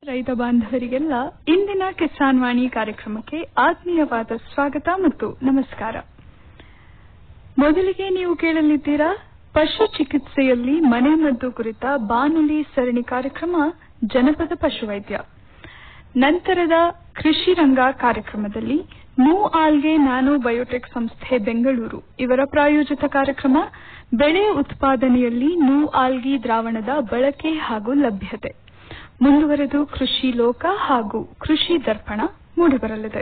ರೈತ ಬಾಂಧವರಿಗೆಲ್ಲ ಇಂದಿನ ಕಿಸಾನ್ ವಾಣಿ ಕಾರ್ಯಕ್ರಮಕ್ಕೆ ಆತ್ಮೀಯವಾದ ಸ್ವಾಗತ ಮತ್ತು ನಮಸ್ಕಾರ ಮೊದಲಿಗೆ ನೀವು ಕೇಳಲಿದ್ದೀರಾ ಪಶು ಚಿಕಿತ್ಸೆಯಲ್ಲಿ ಮನೆಮದ್ದು ಕುರಿತ ಬಾನುಲಿ ಸರಣಿ ಕಾರ್ಯಕ್ರಮ ಜನಪದ ಪಶುವೈದ್ಯ ನಂತರದ ಕೃಷಿ ರಂಗ ಕಾರ್ಯಕ್ರಮದಲ್ಲಿ ನ್ಯೂ ಆಲ್ಗೆ ನ್ಯಾನೋ ಬಯೋಟೆಕ್ ಸಂಸ್ಥೆ ಬೆಂಗಳೂರು ಇವರ ಪ್ರಾಯೋಜಿತ ಕಾರ್ಯಕ್ರಮ ಬೆಳೆ ಉತ್ಪಾದನೆಯಲ್ಲಿ ನ್ಯೂ ಆಲ್ಗಿ ದ್ರಾವಣದ ಬಳಕೆ ಹಾಗೂ ಲಭ್ಯತೆ ಮುಂದುವರೆದು ಕೃಷಿ ಲೋಕ ಹಾಗೂ ಕೃಷಿ ದರ್ಪಣ ಮೂಡಿಬರಲಿದೆ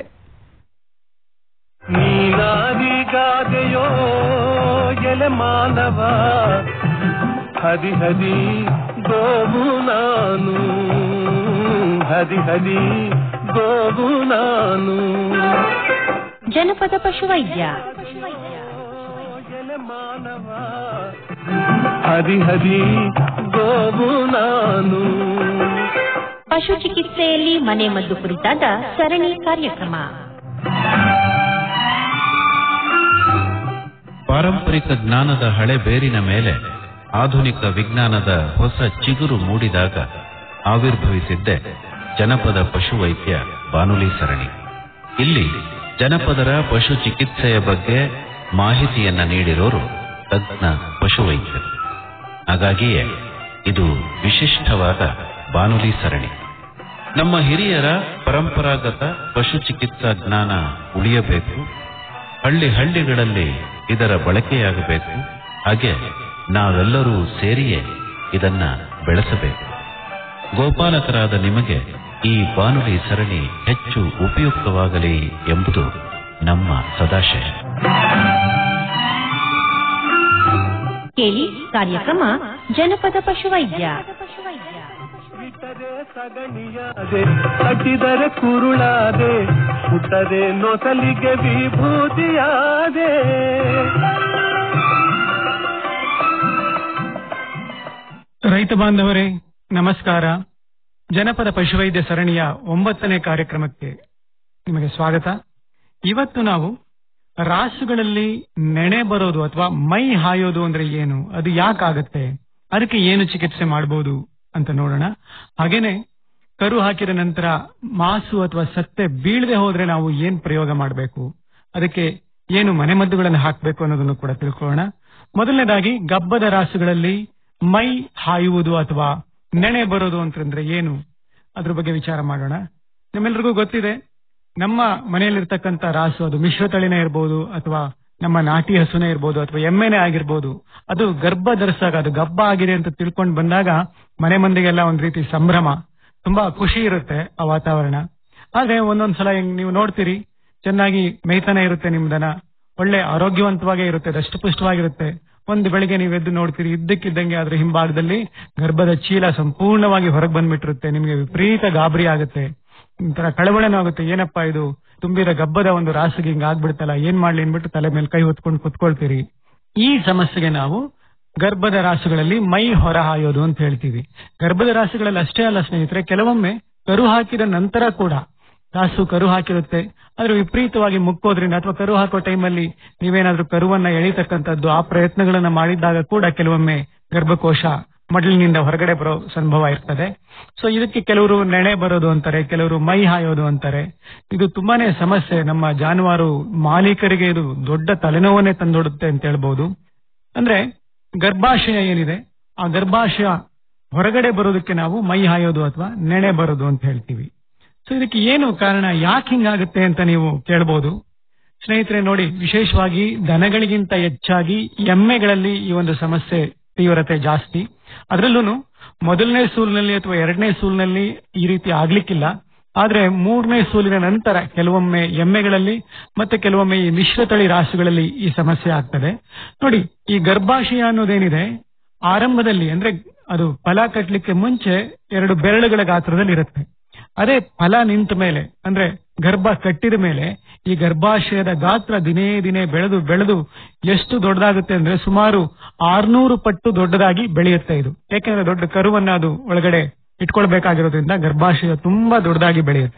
ನೀನಾದಿಗಾದೆಯೋ ಎಲೆ ಮಾನವ ಹದಿ ಹದಿ ಗೋವು ನಾನು ಹದಿ ಹದಿ ಗೋವು ನಾನು ಜನಪದ ಪಶುವೈದ್ಯ ಎಲೆ ಮಾನವ ಹದಿ ಹದಿ ಗೋವು ನಾನು ಪಶು ಚಿಕಿತ್ಸೆಯಲ್ಲಿ ಮನೆಮದ್ದು ಕುರಿತಾದ ಸರಣಿ ಕಾರ್ಯಕ್ರಮ ಪಾರಂಪರಿಕ ಜ್ಞಾನದ ಹಳೆ ಬೇರಿನ ಮೇಲೆ ಆಧುನಿಕ ವಿಜ್ಞಾನದ ಹೊಸ ಚಿಗುರು ಮೂಡಿದಾಗ ಆವಿರ್ಭವಿಸಿದ್ದೆ ಜನಪದ ಪಶುವೈದ್ಯ ಬಾನುಲಿ ಸರಣಿ ಇಲ್ಲಿ ಜನಪದರ ಪಶು ಚಿಕಿತ್ಸೆಯ ಬಗ್ಗೆ ಮಾಹಿತಿಯನ್ನ ನೀಡಿರೋರು ತಜ್ಞ ಪಶುವೈದ್ಯರು ಹಾಗಾಗಿಯೇ ಇದು ವಿಶಿಷ್ಟವಾದ ಬಾನುಲಿ ಸರಣಿ ನಮ್ಮ ಹಿರಿಯರ ಪರಂಪರಾಗತ ಪಶು ಚಿಕಿತ್ಸಾ ಜ್ಞಾನ ಉಳಿಯಬೇಕು ಹಳ್ಳಿ ಹಳ್ಳಿಗಳಲ್ಲಿ ಇದರ ಬಳಕೆಯಾಗಬೇಕು ಹಾಗೆ ನಾವೆಲ್ಲರೂ ಸೇರಿಯೇ ಇದನ್ನ ಬೆಳೆಸಬೇಕು ಗೋಪಾಲಕರಾದ ನಿಮಗೆ ಈ ಬಾನುಲಿ ಸರಣಿ ಹೆಚ್ಚು ಉಪಯುಕ್ತವಾಗಲಿ ಎಂಬುದು ನಮ್ಮ ಸದಾಶಯ ಕೇಳಿ ಕಾರ್ಯಕ್ರಮ ಜನಪದ ಪಶುವೈದ್ಯ ಬಿಟ್ಟರೆ ಸಗಣಿಯಾದೆ ಕಟ್ಟಿದರೆ ಕುರುಳಾದೆ ಹುಟ್ಟದೆ ನೊಸಲಿಗೆ ವಿಭೂತಿಯಾದೆ ರೈತ ಬಾಂಧವರೇ ನಮಸ್ಕಾರ ಜನಪದ ಪಶುವೈದ್ಯ ಸರಣಿಯ ಒಂಬತ್ತನೇ ಕಾರ್ಯಕ್ರಮಕ್ಕೆ ನಿಮಗೆ ಸ್ವಾಗತ ಇವತ್ತು ನಾವು ರಾಸುಗಳಲ್ಲಿ ನೆನೆ ಬರೋದು ಅಥವಾ ಮೈ ಹಾಯೋದು ಅಂದ್ರೆ ಏನು ಅದು ಯಾಕಾಗತ್ತೆ ಅದಕ್ಕೆ ಏನು ಚಿಕಿತ್ಸೆ ಮಾಡಬಹುದು ಅಂತ ನೋಡೋಣ ಹಾಗೇನೆ ಕರು ಹಾಕಿದ ನಂತರ ಮಾಸು ಅಥವಾ ಸತ್ತೆ ಬೀಳದೆ ಹೋದ್ರೆ ನಾವು ಏನ್ ಪ್ರಯೋಗ ಮಾಡಬೇಕು ಅದಕ್ಕೆ ಏನು ಮನೆಮದ್ದುಗಳನ್ನು ಹಾಕಬೇಕು ಅನ್ನೋದನ್ನು ಕೂಡ ತಿಳ್ಕೊಳ್ಳೋಣ ಮೊದಲನೇದಾಗಿ ಗಬ್ಬದ ರಾಸುಗಳಲ್ಲಿ ಮೈ ಹಾಯುವುದು ಅಥವಾ ನೆನೆ ಬರೋದು ಅಂತಂದ್ರೆ ಏನು ಅದ್ರ ಬಗ್ಗೆ ವಿಚಾರ ಮಾಡೋಣ ನಿಮ್ಮೆಲ್ರಿಗೂ ಗೊತ್ತಿದೆ ನಮ್ಮ ಮನೆಯಲ್ಲಿರ್ತಕ್ಕಂಥ ರಾಸು ಅದು ಮಿಶ್ರ ತಳಿನೇ ಇರ್ಬೋದು ಅಥವಾ ನಮ್ಮ ನಾಟಿ ಹಸುನೇ ಇರ್ಬೋದು ಅಥವಾ ಎಮ್ಮೆನೇ ಆಗಿರ್ಬೋದು ಅದು ಗರ್ಭ ಧರಿಸಾಗ ಅದು ಗಬ್ಬ ಆಗಿದೆ ಅಂತ ತಿಳ್ಕೊಂಡು ಬಂದಾಗ ಮನೆ ಮಂದಿಗೆಲ್ಲ ಒಂದ್ ರೀತಿ ಸಂಭ್ರಮ ತುಂಬಾ ಖುಷಿ ಇರುತ್ತೆ ಆ ವಾತಾವರಣ ಆದ್ರೆ ಒಂದೊಂದ್ಸಲ ಹೆಂಗ್ ನೀವು ನೋಡ್ತೀರಿ ಚೆನ್ನಾಗಿ ಮೇಯ್ತಾನೆ ಇರುತ್ತೆ ನಿಮ್ದನ ಒಳ್ಳೆ ಆರೋಗ್ಯವಂತವಾಗೇ ಇರುತ್ತೆ ದಷ್ಟಪುಷ್ಟವಾಗಿರುತ್ತೆ ಒಂದು ಬೆಳಿಗ್ಗೆ ನೀವು ಎದ್ದು ನೋಡ್ತೀರಿ ಇದ್ದಕ್ಕಿದ್ದಂಗೆ ಅದ್ರ ಹಿಂಭಾಗದಲ್ಲಿ ಗರ್ಭದ ಚೀಲ ಸಂಪೂರ್ಣವಾಗಿ ಹೊರಗೆ ಬಂದ್ಬಿಟ್ಟಿರುತ್ತೆ ನಿಮಗೆ ವಿಪರೀತ ಗಾಬರಿ ಆಗುತ್ತೆ ಒಂಥರ ಕಳವಳನೂ ಆಗುತ್ತೆ ಏನಪ್ಪಾ ಇದು ತುಂಬಿದ ಗಬ್ಬದ ಒಂದು ರಾಸಿಗೆ ಹಿಂಗ ಆಗ್ಬಿಡ್ತಲ್ಲ ಏನ್ ಮಾಡ್ಲಿ ಅನ್ಬಿಟ್ಟು ತಲೆ ಮೇಲೆ ಕೈ ಹೊತ್ಕೊಂಡು ಕುತ್ಕೊಳ್ತೀರಿ ಈ ಸಮಸ್ಯೆಗೆ ನಾವು ಗರ್ಭದ ರಾಸುಗಳಲ್ಲಿ ಮೈ ಹೊರ ಹಾಯೋದು ಅಂತ ಹೇಳ್ತೀವಿ ಗರ್ಭದ ರಾಸುಗಳಲ್ಲಿ ಅಷ್ಟೇ ಅಲ್ಲ ಸ್ನೇಹಿತರೆ ಕೆಲವೊಮ್ಮೆ ಕರು ಹಾಕಿದ ನಂತರ ಕೂಡ ರಾಸು ಕರು ಹಾಕಿರುತ್ತೆ ಆದ್ರೆ ವಿಪರೀತವಾಗಿ ಮುಕ್ಕೋದ್ರಿಂದ ಅಥವಾ ಕರು ಹಾಕೋ ಟೈಮಲ್ಲಿ ನೀವೇನಾದ್ರೂ ಕರುವನ್ನ ಎಳಿತಕ್ಕಂಥದ್ದು ಆ ಪ್ರಯತ್ನಗಳನ್ನ ಮಾಡಿದಾಗ ಕೂಡ ಕೆಲವೊಮ್ಮೆ ಗರ್ಭಕೋಶ ಮಡಲಿನಿಂದ ಹೊರಗಡೆ ಬರೋ ಸಂಭವ ಇರ್ತದೆ ಸೊ ಇದಕ್ಕೆ ಕೆಲವರು ನೆನೆ ಬರೋದು ಅಂತಾರೆ ಕೆಲವರು ಮೈ ಹಾಯೋದು ಅಂತಾರೆ ಇದು ತುಂಬಾನೇ ಸಮಸ್ಯೆ ನಮ್ಮ ಜಾನುವಾರು ಮಾಲೀಕರಿಗೆ ಇದು ದೊಡ್ಡ ತಲೆನೋವನ್ನೇ ತಂದೊಡುತ್ತೆ ಅಂತ ಹೇಳ್ಬೋದು ಅಂದ್ರೆ ಗರ್ಭಾಶಯ ಏನಿದೆ ಆ ಗರ್ಭಾಶಯ ಹೊರಗಡೆ ಬರೋದಕ್ಕೆ ನಾವು ಮೈ ಹಾಯೋದು ಅಥವಾ ನೆನೆ ಬರೋದು ಅಂತ ಹೇಳ್ತೀವಿ ಸೊ ಇದಕ್ಕೆ ಏನು ಕಾರಣ ಯಾಕೆ ಹಿಂಗಾಗುತ್ತೆ ಅಂತ ನೀವು ಕೇಳ್ಬೋದು ಸ್ನೇಹಿತರೆ ನೋಡಿ ವಿಶೇಷವಾಗಿ ದನಗಳಿಗಿಂತ ಹೆಚ್ಚಾಗಿ ಎಮ್ಮೆಗಳಲ್ಲಿ ಈ ಒಂದು ಸಮಸ್ಯೆ ತೀವ್ರತೆ ಜಾಸ್ತಿ ಅದರಲ್ಲೂ ಮೊದಲನೇ ಸೂಲಿನಲ್ಲಿ ಅಥವಾ ಎರಡನೇ ಸೂಲಿನಲ್ಲಿ ಈ ರೀತಿ ಆಗ್ಲಿಕ್ಕಿಲ್ಲ ಆದ್ರೆ ಮೂರನೇ ಸೂಲಿನ ನಂತರ ಕೆಲವೊಮ್ಮೆ ಎಮ್ಮೆಗಳಲ್ಲಿ ಮತ್ತೆ ಕೆಲವೊಮ್ಮೆ ಈ ಮಿಶ್ರತಳಿ ರಾಸುಗಳಲ್ಲಿ ಈ ಸಮಸ್ಯೆ ಆಗ್ತದೆ ನೋಡಿ ಈ ಗರ್ಭಾಶಯ ಅನ್ನೋದೇನಿದೆ ಆರಂಭದಲ್ಲಿ ಅಂದ್ರೆ ಅದು ಫಲ ಕಟ್ಟಲಿಕ್ಕೆ ಮುಂಚೆ ಎರಡು ಬೆರಳುಗಳ ಗಾತ್ರದಲ್ಲಿ ಇರುತ್ತೆ ಅದೇ ಫಲ ನಿಂತ ಮೇಲೆ ಅಂದ್ರೆ ಗರ್ಭ ಕಟ್ಟಿದ ಮೇಲೆ ಈ ಗರ್ಭಾಶಯದ ಗಾತ್ರ ದಿನೇ ದಿನೇ ಬೆಳೆದು ಬೆಳೆದು ಎಷ್ಟು ದೊಡ್ಡದಾಗುತ್ತೆ ಅಂದ್ರೆ ಸುಮಾರು ಆರ್ನೂರು ಪಟ್ಟು ದೊಡ್ಡದಾಗಿ ಬೆಳೆಯುತ್ತೆ ಇದು ಯಾಕೆಂದ್ರೆ ದೊಡ್ಡ ಕರುವನ್ನ ಅದು ಒಳಗಡೆ ಇಟ್ಕೊಳ್ಬೇಕಾಗಿರೋದ್ರಿಂದ ಗರ್ಭಾಶಯ ತುಂಬಾ ದೊಡ್ಡದಾಗಿ ಬೆಳೆಯುತ್ತೆ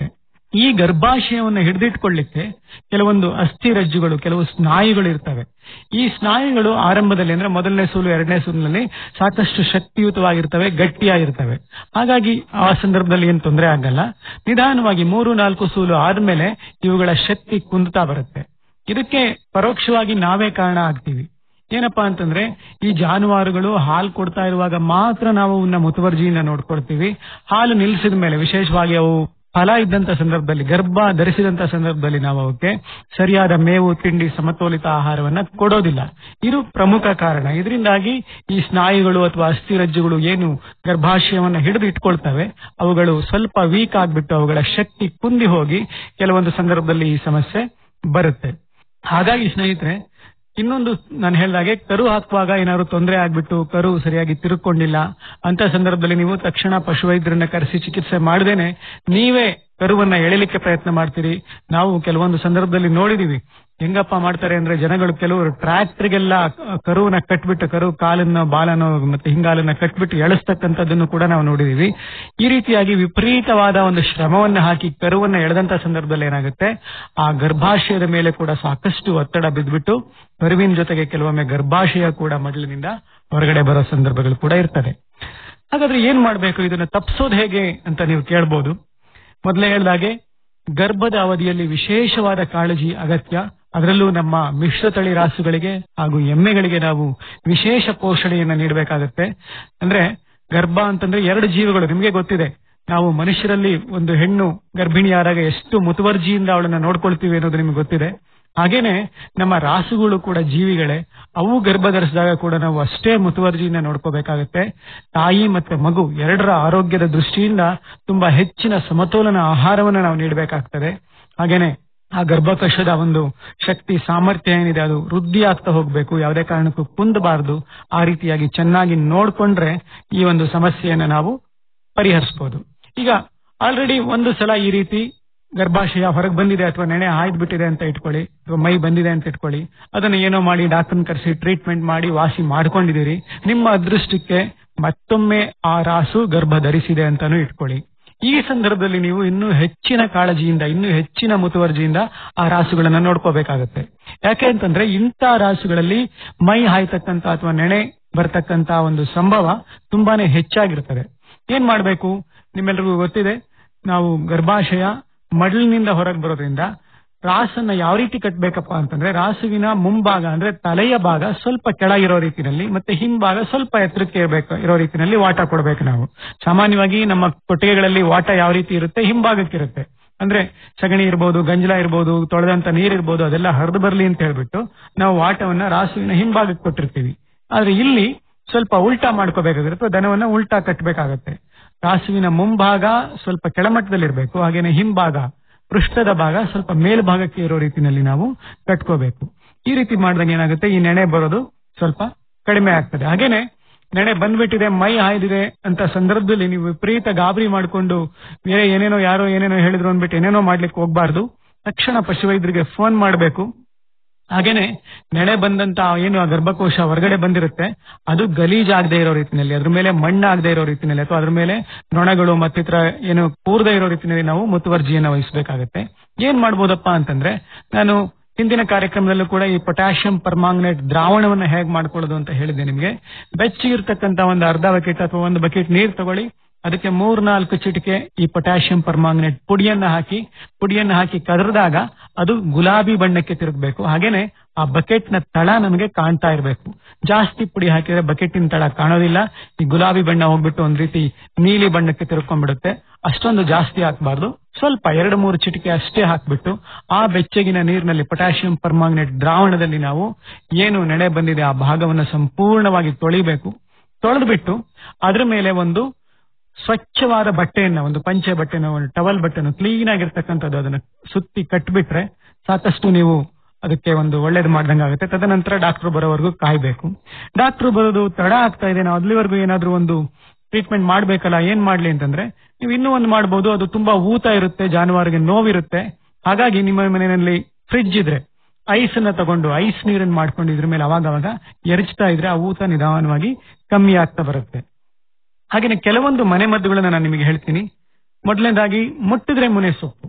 ಈ ಗರ್ಭಾಶಯವನ್ನು ಹಿಡಿದಿಟ್ಕೊಳ್ಳಿಕ್ಕೆ ಕೆಲವೊಂದು ಅಸ್ಥಿರಜ್ಜುಗಳು ಕೆಲವು ಸ್ನಾಯುಗಳು ಇರ್ತವೆ ಈ ಸ್ನಾಯುಗಳು ಆರಂಭದಲ್ಲಿ ಅಂದ್ರೆ ಮೊದಲನೇ ಸೂಲು ಎರಡನೇ ಸೂಲಿನಲ್ಲಿ ಸಾಕಷ್ಟು ಶಕ್ತಿಯುತವಾಗಿರ್ತವೆ ಗಟ್ಟಿಯಾಗಿರ್ತವೆ ಹಾಗಾಗಿ ಆ ಸಂದರ್ಭದಲ್ಲಿ ಏನು ತೊಂದರೆ ಆಗಲ್ಲ ನಿಧಾನವಾಗಿ ಮೂರು ನಾಲ್ಕು ಸೂಲು ಆದ್ಮೇಲೆ ಇವುಗಳ ಶಕ್ತಿ ಕುಂದುತ್ತಾ ಬರುತ್ತೆ ಇದಕ್ಕೆ ಪರೋಕ್ಷವಾಗಿ ನಾವೇ ಕಾರಣ ಆಗ್ತೀವಿ ಏನಪ್ಪಾ ಅಂತಂದ್ರೆ ಈ ಜಾನುವಾರುಗಳು ಹಾಲು ಕೊಡ್ತಾ ಇರುವಾಗ ಮಾತ್ರ ನಾವು ಅವನ್ನ ಮುತುವರ್ಜಿಯಿಂದ ನೋಡ್ಕೊಳ್ತೀವಿ ಹಾಲು ನಿಲ್ಲಿಸಿದ ಮೇಲೆ ವಿಶೇಷವಾಗಿ ಅವು ಫಲ ಇದ್ದಂತ ಸಂದರ್ಭದಲ್ಲಿ ಗರ್ಭ ಧರಿಸಿದಂತ ಸಂದರ್ಭದಲ್ಲಿ ನಾವು ಅವಕ್ಕೆ ಸರಿಯಾದ ಮೇವು ತಿಂಡಿ ಸಮತೋಲಿತ ಆಹಾರವನ್ನ ಕೊಡೋದಿಲ್ಲ ಇದು ಪ್ರಮುಖ ಕಾರಣ ಇದರಿಂದಾಗಿ ಈ ಸ್ನಾಯುಗಳು ಅಥವಾ ಅಸ್ಥಿರಜ್ಜುಗಳು ಏನು ಗರ್ಭಾಶಯವನ್ನ ಹಿಡಿದು ಇಟ್ಕೊಳ್ತವೆ ಅವುಗಳು ಸ್ವಲ್ಪ ವೀಕ್ ಆಗ್ಬಿಟ್ಟು ಅವುಗಳ ಶಕ್ತಿ ಕುಂದಿ ಹೋಗಿ ಕೆಲವೊಂದು ಸಂದರ್ಭದಲ್ಲಿ ಈ ಸಮಸ್ಯೆ ಬರುತ್ತೆ ಹಾಗಾಗಿ ಸ್ನೇಹಿತರೆ ಇನ್ನೊಂದು ನಾನು ಹೇಳಿದಾಗೆ ಕರು ಹಾಕುವಾಗ ಏನಾದ್ರು ತೊಂದರೆ ಆಗ್ಬಿಟ್ಟು ಕರು ಸರಿಯಾಗಿ ತಿರುಕೊಂಡಿಲ್ಲ ಅಂತ ಸಂದರ್ಭದಲ್ಲಿ ನೀವು ತಕ್ಷಣ ಪಶುವೈದ್ಯರನ್ನ ಕರೆಸಿ ಚಿಕಿತ್ಸೆ ಮಾಡದೇನೆ ನೀವೇ ಕರುವನ್ನ ಎಳಿಲಿಕ್ಕೆ ಪ್ರಯತ್ನ ಮಾಡ್ತೀರಿ ನಾವು ಕೆಲವೊಂದು ಸಂದರ್ಭದಲ್ಲಿ ನೋಡಿದೀವಿ ಹೆಂಗಪ್ಪ ಮಾಡ್ತಾರೆ ಅಂದ್ರೆ ಜನಗಳು ಕೆಲವರು ಟ್ರ್ಯಾಕ್ಟರ್ಗೆಲ್ಲ ಕರುವನ್ನ ಕಟ್ಬಿಟ್ಟು ಕರು ಕಾಲನ್ನ ಬಾಲನ್ನು ಮತ್ತೆ ಹಿಂಗಾಲನ್ನ ಕಟ್ಬಿಟ್ಟು ಎಳಿಸ್ತಕ್ಕಂಥದ್ದನ್ನು ಕೂಡ ನಾವು ನೋಡಿದೀವಿ ಈ ರೀತಿಯಾಗಿ ವಿಪರೀತವಾದ ಒಂದು ಶ್ರಮವನ್ನ ಹಾಕಿ ಕರುವನ್ನ ಎಳೆದಂತ ಸಂದರ್ಭದಲ್ಲಿ ಏನಾಗುತ್ತೆ ಆ ಗರ್ಭಾಶಯದ ಮೇಲೆ ಕೂಡ ಸಾಕಷ್ಟು ಒತ್ತಡ ಬಿದ್ದ್ಬಿಟ್ಟು ಕರುವಿನ ಜೊತೆಗೆ ಕೆಲವೊಮ್ಮೆ ಗರ್ಭಾಶಯ ಕೂಡ ಮಡಲಿನಿಂದ ಹೊರಗಡೆ ಬರೋ ಸಂದರ್ಭಗಳು ಕೂಡ ಇರ್ತದೆ ಹಾಗಾದ್ರೆ ಏನ್ ಮಾಡ್ಬೇಕು ಇದನ್ನ ತಪ್ಪಿಸೋದು ಹೇಗೆ ಅಂತ ನೀವು ಕೇಳ್ಬೋದು ಮೊದಲೇ ಹೇಳ್ದಾಗೆ ಗರ್ಭದ ಅವಧಿಯಲ್ಲಿ ವಿಶೇಷವಾದ ಕಾಳಜಿ ಅಗತ್ಯ ಅದರಲ್ಲೂ ನಮ್ಮ ಮಿಶ್ರತಳಿ ರಾಸುಗಳಿಗೆ ಹಾಗೂ ಎಮ್ಮೆಗಳಿಗೆ ನಾವು ವಿಶೇಷ ಪೋಷಣೆಯನ್ನ ನೀಡಬೇಕಾಗತ್ತೆ ಅಂದ್ರೆ ಗರ್ಭ ಅಂತಂದ್ರೆ ಎರಡು ಜೀವಗಳು ನಿಮಗೆ ಗೊತ್ತಿದೆ ನಾವು ಮನುಷ್ಯರಲ್ಲಿ ಒಂದು ಹೆಣ್ಣು ಗರ್ಭಿಣಿಯಾದಾಗ ಎಷ್ಟು ಮುತುವರ್ಜಿಯಿಂದ ಅವಳನ್ನ ನೋಡ್ಕೊಳ್ತೀವಿ ಅನ್ನೋದು ನಿಮ್ಗೆ ಗೊತ್ತಿದೆ ಹಾಗೇನೆ ನಮ್ಮ ರಾಸುಗಳು ಕೂಡ ಜೀವಿಗಳೇ ಅವು ಗರ್ಭ ಧರಿಸಿದಾಗ ಕೂಡ ನಾವು ಅಷ್ಟೇ ಮುತುವರ್ಜಿಯಿಂದ ನೋಡ್ಕೋಬೇಕಾಗತ್ತೆ ತಾಯಿ ಮತ್ತೆ ಮಗು ಎರಡರ ಆರೋಗ್ಯದ ದೃಷ್ಟಿಯಿಂದ ತುಂಬಾ ಹೆಚ್ಚಿನ ಸಮತೋಲನ ಆಹಾರವನ್ನು ನಾವು ನೀಡಬೇಕಾಗ್ತದೆ ಹಾಗೇನೆ ಆ ಗರ್ಭಕೋಶದ ಒಂದು ಶಕ್ತಿ ಸಾಮರ್ಥ್ಯ ಏನಿದೆ ಅದು ವೃದ್ಧಿ ಆಗ್ತಾ ಹೋಗ್ಬೇಕು ಯಾವುದೇ ಕಾರಣಕ್ಕೂ ಕುಂದಬಾರದು ಆ ರೀತಿಯಾಗಿ ಚೆನ್ನಾಗಿ ನೋಡ್ಕೊಂಡ್ರೆ ಈ ಒಂದು ಸಮಸ್ಯೆಯನ್ನ ನಾವು ಪರಿಹರಿಸಬಹುದು ಈಗ ಆಲ್ರೆಡಿ ಒಂದು ಸಲ ಈ ರೀತಿ ಗರ್ಭಾಶಯ ಹೊರಗೆ ಬಂದಿದೆ ಅಥವಾ ನೆನೆ ಹಾಯ್ದು ಬಿಟ್ಟಿದೆ ಅಂತ ಇಟ್ಕೊಳ್ಳಿ ಅಥವಾ ಮೈ ಬಂದಿದೆ ಅಂತ ಇಟ್ಕೊಳ್ಳಿ ಅದನ್ನ ಏನೋ ಮಾಡಿ ಡಾಕ್ಟರ್ನ ಕರೆಸಿ ಟ್ರೀಟ್ಮೆಂಟ್ ಮಾಡಿ ವಾಸಿ ಮಾಡ್ಕೊಂಡಿದ್ದೀರಿ ನಿಮ್ಮ ಅದೃಷ್ಟಕ್ಕೆ ಮತ್ತೊಮ್ಮೆ ಆ ರಾಸು ಗರ್ಭ ಧರಿಸಿದೆ ಅಂತಾನು ಇಟ್ಕೊಳ್ಳಿ ಈ ಸಂದರ್ಭದಲ್ಲಿ ನೀವು ಇನ್ನೂ ಹೆಚ್ಚಿನ ಕಾಳಜಿಯಿಂದ ಇನ್ನೂ ಹೆಚ್ಚಿನ ಮುತುವರ್ಜಿಯಿಂದ ಆ ರಾಸುಗಳನ್ನ ನೋಡ್ಕೋಬೇಕಾಗತ್ತೆ ಯಾಕೆ ಅಂತಂದ್ರೆ ಇಂಥ ರಾಸುಗಳಲ್ಲಿ ಮೈ ಹಾಯ್ತಕ್ಕಂತ ಅಥವಾ ನೆನೆ ಬರ್ತಕ್ಕಂತ ಒಂದು ಸಂಭವ ತುಂಬಾನೇ ಹೆಚ್ಚಾಗಿರ್ತದೆ ಏನ್ ಮಾಡ್ಬೇಕು ನಿಮ್ಮೆಲ್ರಿಗೂ ಗೊತ್ತಿದೆ ನಾವು ಗರ್ಭಾಶಯ ಮಡಲಿನಿಂದ ಹೊರಗೆ ಬರೋದ್ರಿಂದ ರಾಸನ್ನ ಯಾವ ರೀತಿ ಕಟ್ಬೇಕಪ್ಪ ಅಂತಂದ್ರೆ ರಾಸುವಿನ ಮುಂಭಾಗ ಅಂದ್ರೆ ತಲೆಯ ಭಾಗ ಸ್ವಲ್ಪ ಕೆಳಗಿರೋ ರೀತಿನಲ್ಲಿ ಮತ್ತೆ ಹಿಂಭಾಗ ಸ್ವಲ್ಪ ಎತ್ತರಕ್ಕೆ ಇರಬೇಕು ಇರೋ ರೀತಿನಲ್ಲಿ ವಾಟ ಕೊಡ್ಬೇಕು ನಾವು ಸಾಮಾನ್ಯವಾಗಿ ನಮ್ಮ ಕೊಟ್ಟಿಗೆಗಳಲ್ಲಿ ವಾಟ ಯಾವ ರೀತಿ ಇರುತ್ತೆ ಹಿಂಭಾಗಕ್ಕಿರುತ್ತೆ ಅಂದ್ರೆ ಸಗಣಿ ಇರ್ಬೋದು ಗಂಜಲ ಇರ್ಬೋದು ತೊಳೆದಂತ ನೀರ್ ಇರ್ಬೋದು ಅದೆಲ್ಲ ಹರಿದು ಬರ್ಲಿ ಅಂತ ಹೇಳ್ಬಿಟ್ಟು ನಾವು ವಾಟವನ್ನ ರಾಸುವಿನ ಹಿಂಭಾಗಕ್ಕೆ ಕೊಟ್ಟಿರ್ತೀವಿ ಆದ್ರೆ ಇಲ್ಲಿ ಸ್ವಲ್ಪ ಉಲ್ಟಾ ಮಾಡ್ಕೋಬೇಕಾಗಿರುತ್ತೆ ದನವನ್ನ ಉಲ್ಟಾ ಕಟ್ಟಬೇಕಾಗತ್ತೆ ರಾಸುವಿನ ಮುಂಭಾಗ ಸ್ವಲ್ಪ ಕೆಳಮಟ್ಟದಲ್ಲಿರ್ಬೇಕು ಹಾಗೇನೆ ಹಿಂಭಾಗ ಪೃಷ್ಠದ ಭಾಗ ಸ್ವಲ್ಪ ಮೇಲ್ಭಾಗಕ್ಕೆ ಇರೋ ರೀತಿನಲ್ಲಿ ನಾವು ಕಟ್ಕೋಬೇಕು ಈ ರೀತಿ ಮಾಡಿದಾಗ ಏನಾಗುತ್ತೆ ಈ ನೆನೆ ಬರೋದು ಸ್ವಲ್ಪ ಕಡಿಮೆ ಆಗ್ತದೆ ಹಾಗೇನೆ ನೆನೆ ಬಂದ್ಬಿಟ್ಟಿದೆ ಮೈ ಹಾಯ್ದಿದೆ ಅಂತ ಸಂದರ್ಭದಲ್ಲಿ ನೀವು ವಿಪರೀತ ಗಾಬರಿ ಮಾಡಿಕೊಂಡು ಬೇರೆ ಏನೇನೋ ಯಾರೋ ಏನೇನೋ ಹೇಳಿದ್ರು ಅಂದ್ಬಿಟ್ಟು ಏನೇನೋ ಮಾಡ್ಲಿಕ್ಕೆ ಹೋಗ್ಬಾರ್ದು ತಕ್ಷಣ ಪಶುವೈದ್ಯರಿಗೆ ಫೋನ್ ಮಾಡಬೇಕು ಹಾಗೇನೆ ನೆನೆ ಬಂದಂತ ಏನು ಆ ಗರ್ಭಕೋಶ ಹೊರಗಡೆ ಬಂದಿರುತ್ತೆ ಅದು ಗಲೀಜಾಗದೆ ಇರೋ ರೀತಿನಲ್ಲಿ ಅದ್ರ ಮೇಲೆ ಮಣ್ಣಾಗದೆ ಇರೋ ರೀತಿನಲ್ಲಿ ಅಥವಾ ಅದ್ರ ಮೇಲೆ ನೊಣಗಳು ಮತ್ತಿತರ ಏನು ಕೂರ್ದೇ ಇರೋ ರೀತಿನಲ್ಲಿ ನಾವು ಮುತುವರ್ಜಿಯನ್ನ ವಹಿಸಬೇಕಾಗತ್ತೆ ಏನ್ ಮಾಡ್ಬೋದಪ್ಪ ಅಂತಂದ್ರೆ ನಾನು ಹಿಂದಿನ ಕಾರ್ಯಕ್ರಮದಲ್ಲೂ ಕೂಡ ಈ ಪೊಟ್ಯಾಷಿಯಂ ಪರ್ಮಾಂಗನೇಟ್ ದ್ರಾವಣವನ್ನ ಹೇಗ್ ಮಾಡ್ಕೊಳ್ಳೋದು ಅಂತ ಹೇಳಿದ್ದೆ ನಿಮ್ಗೆ ಬೆಚ್ಚಗಿರ್ತಕ್ಕಂತ ಒಂದು ಅರ್ಧ ಬಕೆಟ್ ಅಥವಾ ಒಂದು ಬಕೆಟ್ ನೀರ್ ತಗೊಳ್ಳಿ ಅದಕ್ಕೆ ಮೂರ್ನಾಲ್ಕು ಚಿಟಿಕೆ ಈ ಪೊಟ್ಯಾಷಿಯಂ ಪರ್ಮಾಂಗನೇಟ್ ಪುಡಿಯನ್ನ ಹಾಕಿ ಪುಡಿಯನ್ನ ಹಾಕಿ ಕದರ್ದಾಗ ಅದು ಗುಲಾಬಿ ಬಣ್ಣಕ್ಕೆ ತಿರುಗಬೇಕು ಹಾಗೇನೆ ಆ ಬಕೆಟ್ ನ ತಳ ನಮಗೆ ಕಾಣ್ತಾ ಇರಬೇಕು ಜಾಸ್ತಿ ಪುಡಿ ಹಾಕಿದ್ರೆ ಬಕೆಟಿನ ತಳ ಕಾಣೋದಿಲ್ಲ ಈ ಗುಲಾಬಿ ಬಣ್ಣ ಹೋಗ್ಬಿಟ್ಟು ಒಂದ್ ರೀತಿ ನೀಲಿ ಬಣ್ಣಕ್ಕೆ ತಿರ್ಕೊಂಡ್ಬಿಡುತ್ತೆ ಅಷ್ಟೊಂದು ಜಾಸ್ತಿ ಹಾಕಬಾರ್ದು ಸ್ವಲ್ಪ ಎರಡು ಮೂರು ಚಿಟಿಕೆ ಅಷ್ಟೇ ಹಾಕ್ಬಿಟ್ಟು ಆ ಬೆಚ್ಚಗಿನ ನೀರಿನಲ್ಲಿ ಪೊಟ್ಯಾಷಿಯಂ ಪರ್ಮಾಂಗನೇಟ್ ದ್ರಾವಣದಲ್ಲಿ ನಾವು ಏನು ನೆನೆ ಬಂದಿದೆ ಆ ಭಾಗವನ್ನು ಸಂಪೂರ್ಣವಾಗಿ ತೊಳಿಬೇಕು ತೊಳೆದ್ಬಿಟ್ಟು ಅದ್ರ ಮೇಲೆ ಒಂದು ಸ್ವಚ್ಛವಾದ ಬಟ್ಟೆಯನ್ನ ಒಂದು ಪಂಚೆ ಬಟ್ಟೆನ ಒಂದು ಟವಲ್ ಬಟ್ಟೆನ ಕ್ಲೀನ್ ಆಗಿರ್ತಕ್ಕಂಥದ್ದು ಅದನ್ನ ಸುತ್ತಿ ಕಟ್ಬಿಟ್ರೆ ಸಾಕಷ್ಟು ನೀವು ಅದಕ್ಕೆ ಒಂದು ಒಳ್ಳೇದು ಮಾಡ್ದಂಗೆ ಆಗುತ್ತೆ ತದನಂತರ ಡಾಕ್ಟರ್ ಬರೋವರೆಗೂ ಕಾಯ್ಬೇಕು ಡಾಕ್ಟರ್ ಬರೋದು ತಡ ಆಗ್ತಾ ಇದೆ ನಾವು ಅಲ್ಲಿವರೆಗೂ ಏನಾದ್ರೂ ಒಂದು ಟ್ರೀಟ್ಮೆಂಟ್ ಮಾಡ್ಬೇಕಲ್ಲ ಏನ್ ಮಾಡ್ಲಿ ಅಂತಂದ್ರೆ ನೀವು ಇನ್ನೂ ಒಂದು ಮಾಡ್ಬೋದು ಅದು ತುಂಬಾ ಊತ ಇರುತ್ತೆ ಜಾನುವಾರಿಗೆ ನೋವಿರುತ್ತೆ ಹಾಗಾಗಿ ನಿಮ್ಮ ಮನೆಯಲ್ಲಿ ಫ್ರಿಡ್ಜ್ ಇದ್ರೆ ಐಸ್ ಅನ್ನ ತಗೊಂಡು ಐಸ್ ನೀರನ್ನು ಮಾಡ್ಕೊಂಡು ಇದ್ರ ಮೇಲೆ ಅವಾಗ ಅವಾಗ ಎರಚ್ತಾ ಇದ್ರೆ ಆ ಊತ ನಿಧಾನವಾಗಿ ಕಮ್ಮಿ ಆಗ್ತಾ ಬರುತ್ತೆ ಹಾಗೇನೆ ಕೆಲವೊಂದು ಮನೆ ಮದ್ದುಗಳನ್ನ ನಾನು ನಿಮಗೆ ಹೇಳ್ತೀನಿ ಮೊದಲನೇದಾಗಿ ಮುಟ್ಟಿದ್ರೆ ಮುನೆ ಸೊಪ್ಪು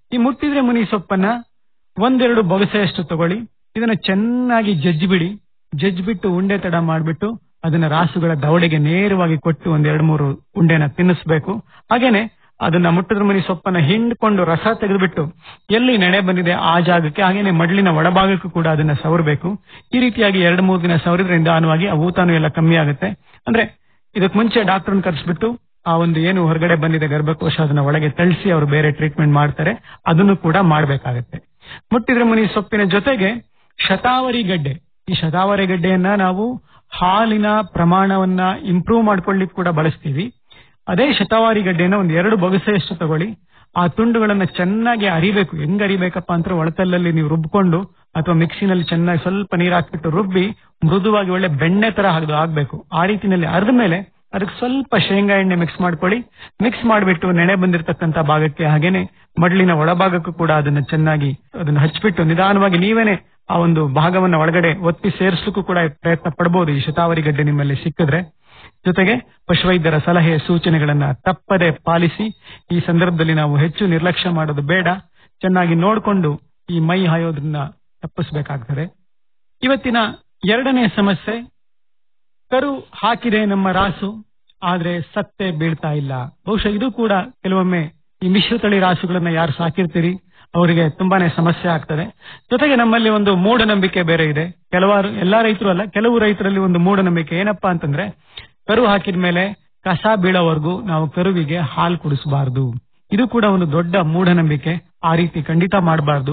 ಈ ಮುಟ್ಟಿದ್ರೆ ಮುನಿ ಸೊಪ್ಪನ್ನ ಒಂದೆರಡು ಬೊಗಸೆಯಷ್ಟು ತಗೊಳ್ಳಿ ಇದನ್ನ ಚೆನ್ನಾಗಿ ಜಜ್ಜಿಬಿಡಿ ಜಜ್ಜಿಬಿಟ್ಟು ಉಂಡೆ ತಡ ಮಾಡ್ಬಿಟ್ಟು ಅದನ್ನ ರಾಸುಗಳ ದವಡೆಗೆ ನೇರವಾಗಿ ಕೊಟ್ಟು ಒಂದ್ ಎರಡ್ ಮೂರು ಉಂಡೆನ ತಿನ್ನಿಸ್ಬೇಕು ಹಾಗೇನೆ ಅದನ್ನ ಮುಟ್ಟಿದ್ರ ಮನಿ ಸೊಪ್ಪನ್ನ ಹಿಂಡ್ಕೊಂಡು ರಸ ತೆಗೆದುಬಿಟ್ಟು ಎಲ್ಲಿ ನೆನೆ ಬಂದಿದೆ ಆ ಜಾಗಕ್ಕೆ ಹಾಗೇನೆ ಮಡ್ಲಿನ ಒಳಭಾಗಕ್ಕೂ ಕೂಡ ಅದನ್ನ ಸವರಬೇಕು ಈ ರೀತಿಯಾಗಿ ಎರಡು ಮೂರು ದಿನ ಸವರಿದ್ರೆ ನಿಧಾನವಾಗಿ ಆ ಊತನೂ ಎಲ್ಲ ಕಮ್ಮಿ ಆಗುತ್ತೆ ಅಂದ್ರೆ ಇದಕ್ ಮುಂಚೆ ಡಾಕ್ಟರ್ನ ಕರೆಸ್ಬಿಟ್ಟು ಆ ಒಂದು ಏನು ಹೊರಗಡೆ ಬಂದಿದೆ ಗರ್ಭಕೋಶ ಅದನ್ನ ಒಳಗೆ ತಳಿಸಿ ಅವರು ಬೇರೆ ಟ್ರೀಟ್ಮೆಂಟ್ ಮಾಡ್ತಾರೆ ಅದನ್ನು ಕೂಡ ಮಾಡ್ಬೇಕಾಗತ್ತೆ ಮುಟ್ಟಿದ್ರೆ ಮುನಿ ಸೊಪ್ಪಿನ ಜೊತೆಗೆ ಶತಾವರಿ ಗಡ್ಡೆ ಈ ಶತಾವರಿ ಗಡ್ಡೆಯನ್ನ ನಾವು ಹಾಲಿನ ಪ್ರಮಾಣವನ್ನ ಇಂಪ್ರೂವ್ ಮಾಡ್ಕೊಳ್ಳಿಕ್ ಕೂಡ ಬಳಸ್ತೀವಿ ಅದೇ ಶತಾವಾರಿ ಗಡ್ಡೆನ ಒಂದ್ ಎರಡು ಬೊಗಸೆಯಷ್ಟು ತಗೊಳ್ಳಿ ಆ ತುಂಡುಗಳನ್ನ ಚೆನ್ನಾಗಿ ಅರಿಬೇಕು ಹೆಂಗ್ ಅರಿಬೇಕಪ್ಪ ಅಂತ ಒಳತಲ್ಲಲ್ಲಿ ನೀವು ರುಬ್ಕೊಂಡು ಅಥವಾ ಮಿಕ್ಸಿನಲ್ಲಿ ಚೆನ್ನಾಗಿ ಸ್ವಲ್ಪ ನೀರ್ ಹಾಕ್ಬಿಟ್ಟು ರುಬ್ಬಿ ಮೃದುವಾಗಿ ಒಳ್ಳೆ ಬೆಣ್ಣೆ ತರ ಹಾಗೆ ಆಗ್ಬೇಕು ಆ ರೀತಿನಲ್ಲಿ ಅರ್ಧ ಮೇಲೆ ಅದಕ್ಕೆ ಸ್ವಲ್ಪ ಶೇಂಗಾ ಎಣ್ಣೆ ಮಿಕ್ಸ್ ಮಾಡ್ಕೊಳ್ಳಿ ಮಿಕ್ಸ್ ಮಾಡಿಬಿಟ್ಟು ನೆನೆ ಬಂದಿರತಕ್ಕಂತ ಭಾಗಕ್ಕೆ ಹಾಗೇನೆ ಮಡ್ಲಿನ ಒಳಭಾಗಕ್ಕೂ ಕೂಡ ಅದನ್ನ ಚೆನ್ನಾಗಿ ಅದನ್ನ ಹಚ್ಬಿಟ್ಟು ನಿಧಾನವಾಗಿ ನೀವೇನೆ ಆ ಒಂದು ಭಾಗವನ್ನ ಒಳಗಡೆ ಒತ್ತಿ ಸೇರಿಸ್ಲಿಕ್ಕೂ ಕೂಡ ಪ್ರಯತ್ನ ಪಡಬಹುದು ಈ ಶತಾವರಿ ಗಡ್ಡೆ ನಿಮ್ಮಲ್ಲಿ ಸಿಕ್ಕಿದ್ರೆ ಜೊತೆಗೆ ಪಶುವೈದ್ಯರ ಸಲಹೆ ಸೂಚನೆಗಳನ್ನ ತಪ್ಪದೆ ಪಾಲಿಸಿ ಈ ಸಂದರ್ಭದಲ್ಲಿ ನಾವು ಹೆಚ್ಚು ನಿರ್ಲಕ್ಷ್ಯ ಮಾಡೋದು ಬೇಡ ಚೆನ್ನಾಗಿ ನೋಡಿಕೊಂಡು ಈ ಮೈ ಹಾಯೋದನ್ನ ತಪ್ಪಿಸಬೇಕಾಗ್ತದೆ ಇವತ್ತಿನ ಎರಡನೇ ಸಮಸ್ಯೆ ಕರು ಹಾಕಿದೆ ನಮ್ಮ ರಾಸು ಆದ್ರೆ ಸತ್ತೆ ಬೀಳ್ತಾ ಇಲ್ಲ ಬಹುಶಃ ಇದು ಕೂಡ ಕೆಲವೊಮ್ಮೆ ಈ ಮಿಶ್ರತಳಿ ರಾಸುಗಳನ್ನ ಯಾರು ಸಾಕಿರ್ತೀರಿ ಅವರಿಗೆ ತುಂಬಾನೇ ಸಮಸ್ಯೆ ಆಗ್ತದೆ ಜೊತೆಗೆ ನಮ್ಮಲ್ಲಿ ಒಂದು ಮೂಢನಂಬಿಕೆ ಬೇರೆ ಇದೆ ಕೆಲವಾರು ಎಲ್ಲಾ ರೈತರು ಅಲ್ಲ ಕೆಲವು ರೈತರಲ್ಲಿ ಒಂದು ಮೂಢನಂಬಿಕೆ ಏನಪ್ಪಾ ಅಂತಂದ್ರೆ ಕರು ಹಾಕಿದ ಮೇಲೆ ಕಸ ಬೀಳೋವರೆಗೂ ನಾವು ಕರುವಿಗೆ ಹಾಲು ಕುಡಿಸಬಾರದು ಇದು ಕೂಡ ಒಂದು ದೊಡ್ಡ ಮೂಢನಂಬಿಕೆ ಆ ರೀತಿ ಖಂಡಿತ ಮಾಡಬಾರ್ದು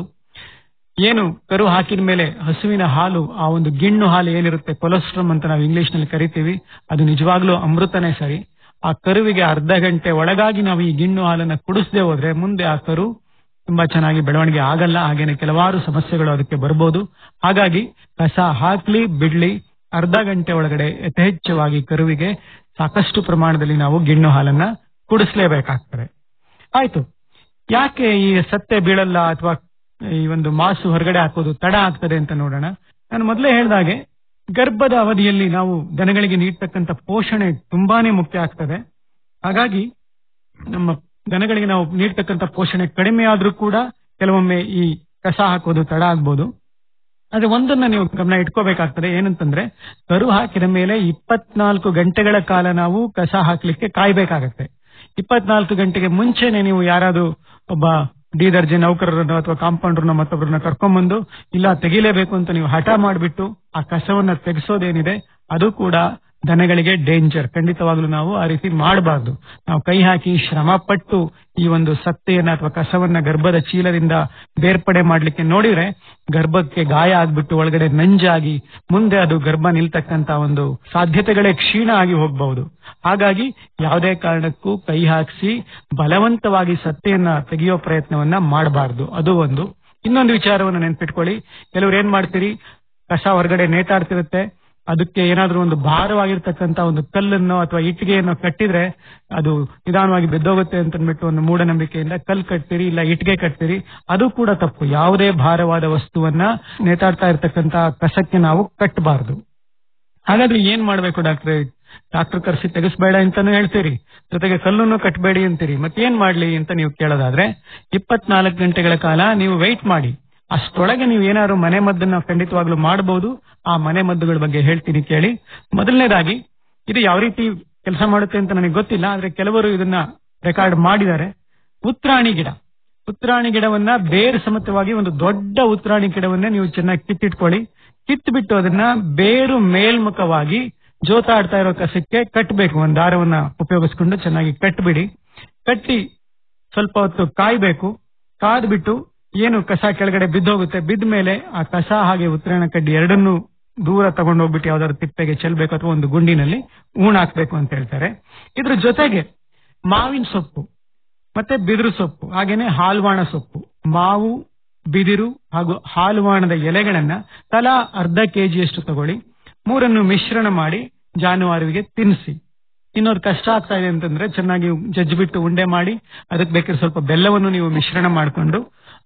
ಏನು ಕರು ಹಾಕಿದ ಮೇಲೆ ಹಸುವಿನ ಹಾಲು ಆ ಒಂದು ಗಿಣ್ಣು ಹಾಲು ಏನಿರುತ್ತೆ ಕೊಲೆಸ್ಟ್ರಮ್ ಅಂತ ನಾವು ಇಂಗ್ಲಿಷ್ ನಲ್ಲಿ ಕರಿತೀವಿ ಅದು ನಿಜವಾಗ್ಲೂ ಅಮೃತನೇ ಸರಿ ಆ ಕರುವಿಗೆ ಅರ್ಧ ಗಂಟೆ ಒಳಗಾಗಿ ನಾವು ಈ ಗಿಣ್ಣು ಹಾಲನ್ನ ಕುಡಿಸದೆ ಹೋದ್ರೆ ಮುಂದೆ ಆ ಕರು ತುಂಬಾ ಚೆನ್ನಾಗಿ ಬೆಳವಣಿಗೆ ಆಗಲ್ಲ ಹಾಗೇನೆ ಕೆಲವಾರು ಸಮಸ್ಯೆಗಳು ಅದಕ್ಕೆ ಬರ್ಬೋದು ಹಾಗಾಗಿ ಕಸ ಹಾಕ್ಲಿ ಬಿಡ್ಲಿ ಅರ್ಧ ಗಂಟೆ ಒಳಗಡೆ ಯಥೇಚ್ಛವಾಗಿ ಕರುವಿಗೆ ಸಾಕಷ್ಟು ಪ್ರಮಾಣದಲ್ಲಿ ನಾವು ಗಿಣ್ಣು ಹಾಲನ್ನ ಕುಡಿಸ್ಲೇಬೇಕಾಗ್ತದೆ ಆಯ್ತು ಯಾಕೆ ಈ ಸತ್ತೆ ಬೀಳಲ್ಲ ಅಥವಾ ಈ ಒಂದು ಮಾಸು ಹೊರಗಡೆ ಹಾಕೋದು ತಡ ಆಗ್ತದೆ ಅಂತ ನೋಡೋಣ ನಾನು ಮೊದಲೇ ಹೇಳಿದಾಗೆ ಗರ್ಭದ ಅವಧಿಯಲ್ಲಿ ನಾವು ದನಗಳಿಗೆ ನೀಡ್ತಕ್ಕಂಥ ಪೋಷಣೆ ತುಂಬಾನೇ ಮುಖ್ಯ ಆಗ್ತದೆ ಹಾಗಾಗಿ ನಮ್ಮ ದನಗಳಿಗೆ ನಾವು ನೀಡ್ತಕ್ಕಂಥ ಪೋಷಣೆ ಕಡಿಮೆ ಆದ್ರೂ ಕೂಡ ಕೆಲವೊಮ್ಮೆ ಈ ಕಸ ಹಾಕೋದು ತಡ ಆಗ್ಬೋದು ಆದ್ರೆ ಒಂದನ್ನ ನೀವು ಗಮನ ಇಟ್ಕೋಬೇಕಾಗ್ತದೆ ಏನಂತಂದ್ರೆ ಕರು ಹಾಕಿದ ಮೇಲೆ ಇಪ್ಪತ್ನಾಲ್ಕು ಗಂಟೆಗಳ ಕಾಲ ನಾವು ಕಸ ಹಾಕ್ಲಿಕ್ಕೆ ಕಾಯ್ಬೇಕಾಗತ್ತೆ ಇಪ್ಪತ್ನಾಲ್ಕು ಗಂಟೆಗೆ ಮುಂಚೆನೆ ನೀವು ಯಾರಾದ್ರೂ ಒಬ್ಬ ಡಿ ದರ್ಜೆ ನೌಕರರನ್ನು ಅಥವಾ ಕಾಂಪೌಂಡರ್ನ ಮತ್ತೊಬ್ಬರನ್ನ ಕರ್ಕೊಂಡ್ಬಂದು ಇಲ್ಲ ತೆಗಿಲೇಬೇಕು ಅಂತ ನೀವು ಹಠ ಮಾಡಿಬಿಟ್ಟು ಆ ಕಸವನ್ನ ತೆಗೆಸೋದೇನಿದೆ ಅದು ಕೂಡ ದನಗಳಿಗೆ ಡೇಂಜರ್ ಖಂಡಿತವಾಗ್ಲೂ ನಾವು ಆ ರೀತಿ ಮಾಡಬಾರ್ದು ನಾವು ಕೈ ಹಾಕಿ ಶ್ರಮ ಪಟ್ಟು ಈ ಒಂದು ಸತ್ತೆಯನ್ನ ಅಥವಾ ಕಸವನ್ನ ಗರ್ಭದ ಚೀಲದಿಂದ ಬೇರ್ಪಡೆ ಮಾಡ್ಲಿಕ್ಕೆ ನೋಡಿದ್ರೆ ಗರ್ಭಕ್ಕೆ ಗಾಯ ಆಗ್ಬಿಟ್ಟು ಒಳಗಡೆ ನಂಜಾಗಿ ಮುಂದೆ ಅದು ಗರ್ಭ ನಿಲ್ತಕ್ಕಂತ ಒಂದು ಸಾಧ್ಯತೆಗಳೇ ಕ್ಷೀಣ ಆಗಿ ಹೋಗಬಹುದು ಹಾಗಾಗಿ ಯಾವುದೇ ಕಾರಣಕ್ಕೂ ಕೈ ಹಾಕಿಸಿ ಬಲವಂತವಾಗಿ ಸತ್ತೆಯನ್ನ ತೆಗೆಯೋ ಪ್ರಯತ್ನವನ್ನ ಮಾಡಬಾರ್ದು ಅದು ಒಂದು ಇನ್ನೊಂದು ವಿಚಾರವನ್ನು ನೆನ್ಪಿಟ್ಕೊಳ್ಳಿ ಕೆಲವ್ರು ಏನ್ ಮಾಡ್ತೀರಿ ಕಸ ಹೊರಗಡೆ ನೇತಾಡ್ತಿರುತ್ತೆ ಅದಕ್ಕೆ ಏನಾದ್ರೂ ಒಂದು ಭಾರವಾಗಿರ್ತಕ್ಕಂತ ಒಂದು ಕಲ್ಲನ್ನು ಅಥವಾ ಇಟ್ಟಿಗೆಯನ್ನು ಕಟ್ಟಿದ್ರೆ ಅದು ನಿಧಾನವಾಗಿ ಬಿದ್ದೋಗುತ್ತೆ ಅಂತ ಅಂದ್ಬಿಟ್ಟು ಒಂದು ಮೂಢನಂಬಿಕೆಯಿಂದ ಕಲ್ಲು ಕಟ್ತೀರಿ ಇಲ್ಲ ಇಟ್ಟಿಗೆ ಕಟ್ತೀರಿ ಅದು ಕೂಡ ತಪ್ಪು ಯಾವುದೇ ಭಾರವಾದ ವಸ್ತುವನ್ನ ನೇತಾಡ್ತಾ ಇರ್ತಕ್ಕಂತ ಕಸಕ್ಕೆ ನಾವು ಕಟ್ಟಬಾರದು ಹಾಗಾದ್ರೆ ಏನ್ ಮಾಡ್ಬೇಕು ಡಾಕ್ಟ್ರೆ ಡಾಕ್ಟರ್ ಕರ್ಸಿ ತೆಗಿಸ್ಬೇಡ ಅಂತಾನು ಹೇಳ್ತೀರಿ ಜೊತೆಗೆ ಕಲ್ಲನ್ನು ಕಟ್ಟಬೇಡಿ ಅಂತೀರಿ ಮತ್ತೇನ್ ಮಾಡ್ಲಿ ಅಂತ ನೀವು ಕೇಳೋದಾದ್ರೆ ಇಪ್ಪತ್ನಾಲ್ಕು ಗಂಟೆಗಳ ಕಾಲ ನೀವು ವೆಯ್ಟ್ ಮಾಡಿ ಅಷ್ಟೊಳಗೆ ನೀವು ಏನಾದ್ರು ಮನೆ ಮದ್ದನ್ನ ಖಂಡಿತವಾಗ್ಲೂ ಮಾಡಬಹುದು ಆ ಮನೆ ಮದ್ದುಗಳ ಬಗ್ಗೆ ಹೇಳ್ತೀನಿ ಕೇಳಿ ಮೊದಲನೇದಾಗಿ ಇದು ಯಾವ ರೀತಿ ಕೆಲಸ ಮಾಡುತ್ತೆ ಅಂತ ನನಗೆ ಗೊತ್ತಿಲ್ಲ ಆದ್ರೆ ಕೆಲವರು ಇದನ್ನ ರೆಕಾರ್ಡ್ ಮಾಡಿದ್ದಾರೆ ಉತ್ರಾಣಿ ಗಿಡ ಉತ್ರಾಣಿ ಗಿಡವನ್ನ ಬೇರು ಸಮೇತವಾಗಿ ಒಂದು ದೊಡ್ಡ ಉತ್ರಾಣಿ ಗಿಡವನ್ನ ನೀವು ಚೆನ್ನಾಗಿ ಕಿತ್ತಿಟ್ಕೊಳ್ಳಿ ಕಿತ್ಬಿಟ್ಟು ಅದನ್ನ ಬೇರು ಮೇಲ್ಮುಖವಾಗಿ ಜೋತಾಡ್ತಾ ಇರೋ ಕಸಕ್ಕೆ ಕಟ್ಟಬೇಕು ಒಂದು ದಾರವನ್ನ ಉಪಯೋಗಿಸ್ಕೊಂಡು ಚೆನ್ನಾಗಿ ಕಟ್ಬಿಡಿ ಕಟ್ಟಿ ಸ್ವಲ್ಪ ಹೊತ್ತು ಕಾಯ್ಬೇಕು ಕಾದ್ಬಿಟ್ಟು ಏನು ಕಸ ಕೆಳಗಡೆ ಬಿದ್ದೋಗುತ್ತೆ ಬಿದ್ದ ಮೇಲೆ ಆ ಕಸ ಹಾಗೆ ಉತ್ತರಾಯಣ ಕಡ್ಡಿ ಎರಡನ್ನೂ ದೂರ ತಗೊಂಡೋಗ್ಬಿಟ್ಟು ಯಾವ್ದಾದ್ರು ತಿಪ್ಪೆಗೆ ಚೆಲ್ಬೇಕು ಅಥವಾ ಒಂದು ಗುಂಡಿನಲ್ಲಿ ಊಣ್ ಹಾಕ್ಬೇಕು ಅಂತ ಹೇಳ್ತಾರೆ ಇದ್ರ ಜೊತೆಗೆ ಮಾವಿನ ಸೊಪ್ಪು ಮತ್ತೆ ಬಿದಿರು ಸೊಪ್ಪು ಹಾಗೇನೆ ಹಾಲ್ವಾಣ ಸೊಪ್ಪು ಮಾವು ಬಿದಿರು ಹಾಗೂ ಹಾಲುವಾಣದ ಎಲೆಗಳನ್ನ ತಲಾ ಅರ್ಧ ಕೆಜಿಯಷ್ಟು ತಗೊಳ್ಳಿ ಮೂರನ್ನು ಮಿಶ್ರಣ ಮಾಡಿ ಜಾನುವಾರುವಿಗೆ ತಿನ್ನಿಸಿ ಇನ್ನೊಂದು ಕಷ್ಟ ಆಗ್ತಾ ಇದೆ ಅಂತಂದ್ರೆ ಚೆನ್ನಾಗಿ ಜಜ್ಜಿಬಿಟ್ಟು ಉಂಡೆ ಮಾಡಿ ಅದಕ್ಕೆ ಬೇಕಾದ್ರೆ ಸ್ವಲ್ಪ ಬೆಲ್ಲವನ್ನು ನೀವು ಮಿಶ್ರಣ ಮಾಡಿಕೊಂಡು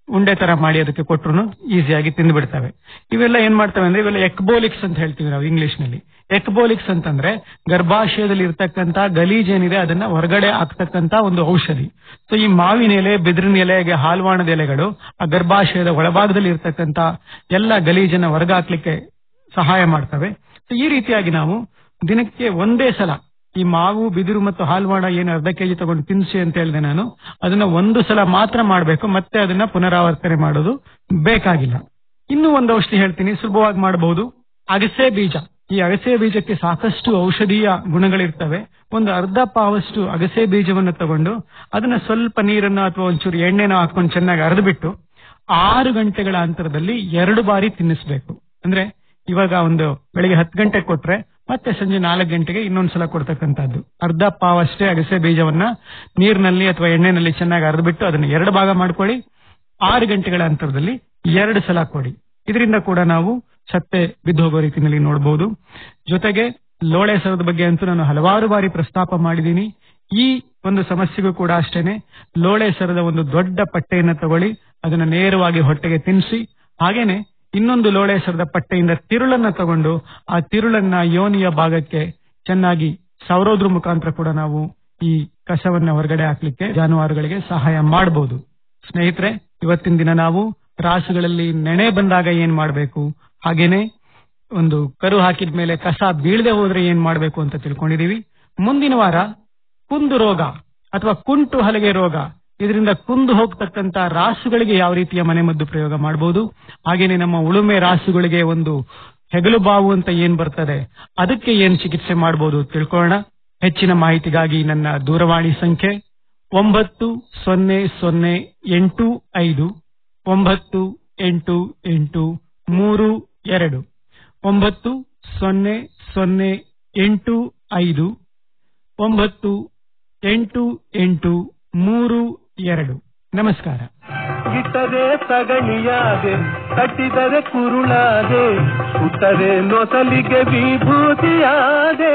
ಉಂಡೆ ತರ ಮಾಡಿ ಅದಕ್ಕೆ ಕೊಟ್ರು ಈಸಿಯಾಗಿ ತಿಂದು ಬಿಡ್ತವೆ ಇವೆಲ್ಲ ಏನ್ ಮಾಡ್ತವೆ ಅಂದ್ರೆ ಇವೆಲ್ಲ ಎಕ್ಬೋಲಿಕ್ಸ್ ಅಂತ ಹೇಳ್ತೀವಿ ನಾವು ಇಂಗ್ಲಿಷ್ ನಲ್ಲಿ ಎಕ್ಬೋಲಿಕ್ಸ್ ಅಂತಂದ್ರೆ ಗರ್ಭಾಶಯದಲ್ಲಿ ಇರ್ತಕ್ಕಂತ ಗಲೀಜ್ ಏನಿದೆ ಅದನ್ನ ಹೊರಗಡೆ ಹಾಕ್ತಕ್ಕಂತ ಒಂದು ಔಷಧಿ ಸೊ ಈ ಮಾವಿನ ಎಲೆ ಬಿದಿರಿನ ಎಲೆಗೆ ಹಾಲ್ವಾಣದ ಎಲೆಗಳು ಆ ಗರ್ಭಾಶಯದ ಒಳಭಾಗದಲ್ಲಿ ಇರ್ತಕ್ಕಂತ ಎಲ್ಲ ಗಲೀಜನ್ನ ಹೊರಗಾಕ್ಲಿಕ್ಕೆ ಸಹಾಯ ಮಾಡ್ತವೆ ಸೊ ಈ ರೀತಿಯಾಗಿ ನಾವು ದಿನಕ್ಕೆ ಒಂದೇ ಸಲ ಈ ಮಾವು ಬಿದಿರು ಮತ್ತು ಹಾಲ್ವಾಣ ಏನು ಅರ್ಧ ಕೆಜಿ ತಗೊಂಡು ತಿನ್ಸಿ ಅಂತ ಹೇಳಿದೆ ನಾನು ಅದನ್ನ ಒಂದು ಸಲ ಮಾತ್ರ ಮಾಡಬೇಕು ಮತ್ತೆ ಅದನ್ನ ಪುನರಾವರ್ತನೆ ಮಾಡೋದು ಬೇಕಾಗಿಲ್ಲ ಇನ್ನೂ ಒಂದು ಔಷಧಿ ಹೇಳ್ತೀನಿ ಸುಲಭವಾಗಿ ಮಾಡಬಹುದು ಅಗಸೆ ಬೀಜ ಈ ಅಗಸೆ ಬೀಜಕ್ಕೆ ಸಾಕಷ್ಟು ಔಷಧೀಯ ಗುಣಗಳಿರ್ತವೆ ಒಂದು ಅರ್ಧ ಪಾವಷ್ಟು ಅಗಸೆ ಬೀಜವನ್ನು ತಗೊಂಡು ಅದನ್ನ ಸ್ವಲ್ಪ ನೀರನ್ನ ಅಥವಾ ಒಂಚೂರು ಎಣ್ಣೆನ ಹಾಕೊಂಡು ಚೆನ್ನಾಗಿ ಅರೆದ್ಬಿಟ್ಟು ಆರು ಗಂಟೆಗಳ ಅಂತರದಲ್ಲಿ ಎರಡು ಬಾರಿ ತಿನ್ನಿಸ್ಬೇಕು ಅಂದ್ರೆ ಇವಾಗ ಒಂದು ಬೆಳಿಗ್ಗೆ ಹತ್ತು ಗಂಟೆಗೆ ಕೊಟ್ರೆ ಮತ್ತೆ ಸಂಜೆ ನಾಲ್ಕು ಗಂಟೆಗೆ ಇನ್ನೊಂದ್ಸಲ ಕೊಡ್ತಕ್ಕಂಥದ್ದು ಅರ್ಧ ಪಾವಷ್ಟೇ ಅಗಸೆ ಬೀಜವನ್ನ ನೀರಿನಲ್ಲಿ ಅಥವಾ ಎಣ್ಣೆನಲ್ಲಿ ಚೆನ್ನಾಗಿ ಅರೆದ್ಬಿಟ್ಟು ಅದನ್ನ ಎರಡು ಭಾಗ ಮಾಡ್ಕೊಳ್ಳಿ ಆರು ಗಂಟೆಗಳ ಅಂತರದಲ್ಲಿ ಎರಡು ಸಲ ಕೊಡಿ ಇದರಿಂದ ಕೂಡ ನಾವು ಸತ್ತೆ ಬಿದ್ದು ಹೋಗೋ ರೀತಿಯಲ್ಲಿ ನೋಡಬಹುದು ಜೊತೆಗೆ ಲೋಳೆ ಸರದ ಬಗ್ಗೆ ಅಂತೂ ನಾನು ಹಲವಾರು ಬಾರಿ ಪ್ರಸ್ತಾಪ ಮಾಡಿದ್ದೀನಿ ಈ ಒಂದು ಸಮಸ್ಯೆಗೂ ಕೂಡ ಅಷ್ಟೇನೆ ಲೋಳೆ ಸರದ ಒಂದು ದೊಡ್ಡ ಪಟ್ಟೆಯನ್ನ ತಗೊಳ್ಳಿ ಅದನ್ನ ನೇರವಾಗಿ ಹೊಟ್ಟೆಗೆ ತಿನ್ನಿಸಿ ಹಾಗೇನೆ ಇನ್ನೊಂದು ಲೋಳೆ ಸರದ ಪಟ್ಟೆಯಿಂದ ತಿರುಳನ್ನ ತಗೊಂಡು ಆ ತಿರುಳನ್ನ ಯೋನಿಯ ಭಾಗಕ್ಕೆ ಚೆನ್ನಾಗಿ ಸೌರೋದ್ರ ಮುಖಾಂತರ ಕೂಡ ನಾವು ಈ ಕಸವನ್ನ ಹೊರಗಡೆ ಹಾಕ್ಲಿಕ್ಕೆ ಜಾನುವಾರುಗಳಿಗೆ ಸಹಾಯ ಮಾಡಬಹುದು ಸ್ನೇಹಿತರೆ ಇವತ್ತಿನ ದಿನ ನಾವು ರಾಸುಗಳಲ್ಲಿ ನೆನೆ ಬಂದಾಗ ಏನ್ ಮಾಡಬೇಕು ಹಾಗೇನೆ ಒಂದು ಕರು ಹಾಕಿದ ಮೇಲೆ ಕಸ ಬೀಳದೆ ಹೋದ್ರೆ ಏನ್ ಮಾಡಬೇಕು ಅಂತ ತಿಳ್ಕೊಂಡಿದೀವಿ ಮುಂದಿನ ವಾರ ಕುಂದು ರೋಗ ಅಥವಾ ಕುಂಟು ಹಲಗೆ ರೋಗ ಇದರಿಂದ ಕುಂದು ಹೋಗ್ತಕ್ಕಂತ ರಾಸುಗಳಿಗೆ ಯಾವ ರೀತಿಯ ಮನೆಮದ್ದು ಪ್ರಯೋಗ ಮಾಡಬಹುದು ಹಾಗೇನೆ ನಮ್ಮ ಉಳುಮೆ ರಾಸುಗಳಿಗೆ ಒಂದು ಹೆಗಲು ಬಾವು ಅಂತ ಏನ್ ಬರ್ತದೆ ಅದಕ್ಕೆ ಏನ್ ಚಿಕಿತ್ಸೆ ಮಾಡಬಹುದು ತಿಳ್ಕೊಳ್ಳೋಣ ಹೆಚ್ಚಿನ ಮಾಹಿತಿಗಾಗಿ ನನ್ನ ದೂರವಾಣಿ ಸಂಖ್ಯೆ ಒಂಬತ್ತು ಸೊನ್ನೆ ಸೊನ್ನೆ ಎಂಟು ಐದು ಒಂಬತ್ತು ಎಂಟು ಎಂಟು ಮೂರು ಎರಡು ಒಂಬತ್ತು ಸೊನ್ನೆ ಸೊನ್ನೆ ಎಂಟು ಐದು ಒಂಬತ್ತು ಎಂಟು ಎಂಟು ಮೂರು ಎರಡು ನಮಸ್ಕಾರ ಇಟ್ಟರೆ ಸಗಣಿಯಾದೆ ಕಟ್ಟಿದರೆ ಕುರುಳಾದೆ ಸುಟ್ಟರೆ ನೊಸಲಿಗೆ ವಿಭೂತಿಯಾದೆ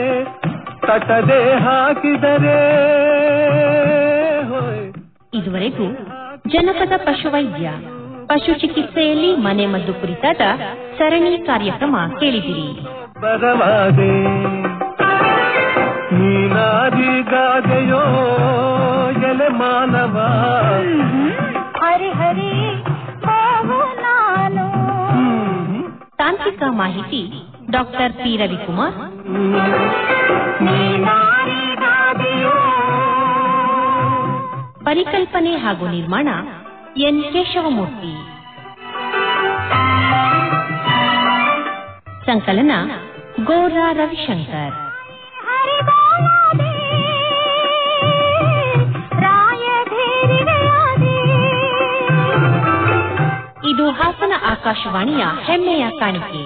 ತಟ್ಟದೆ ಹಾಕಿದರೆ ಹೋಯ್ ಇದುವರೆಗೂ ಜನಪದ ಪಶುವೈದ್ಯ ಪಶು ಚಿಕಿತ್ಸೆಯಲ್ಲಿ ಮನೆಮದ್ದು ಕುರಿತಾದ ಸರಣಿ ಕಾರ್ಯಕ್ರಮ ಕೇಳಿದಿರಿ ಬರವಾದೆ ನೀನಾದಿಗಾದೆಯೋ ಎಲೆ ಮಾನವ ಹರಿ ಹರಿ ಬಾವು ನಾನು ತಾಂತ್ರಿಕ ಮಾಹಿತಿ ಡಾಕ್ಟರ್ ಪಿ ರವಿಕುಮಾರ್ ಪರಿಕಲ್ಪನೆ ಹಾಗೂ ನಿರ್ಮಾಣ ಎನ್ ಕೇಶವಮೂರ್ತಿ ಸಂಕಲನ ಗೋರಾ ರವಿಶಂಕರ್ ಇದು ಹಾಸನ ಆಕಾಶವಾಣಿಯ ಹೆಮ್ಮೆಯ ಕಾಣಿಕೆ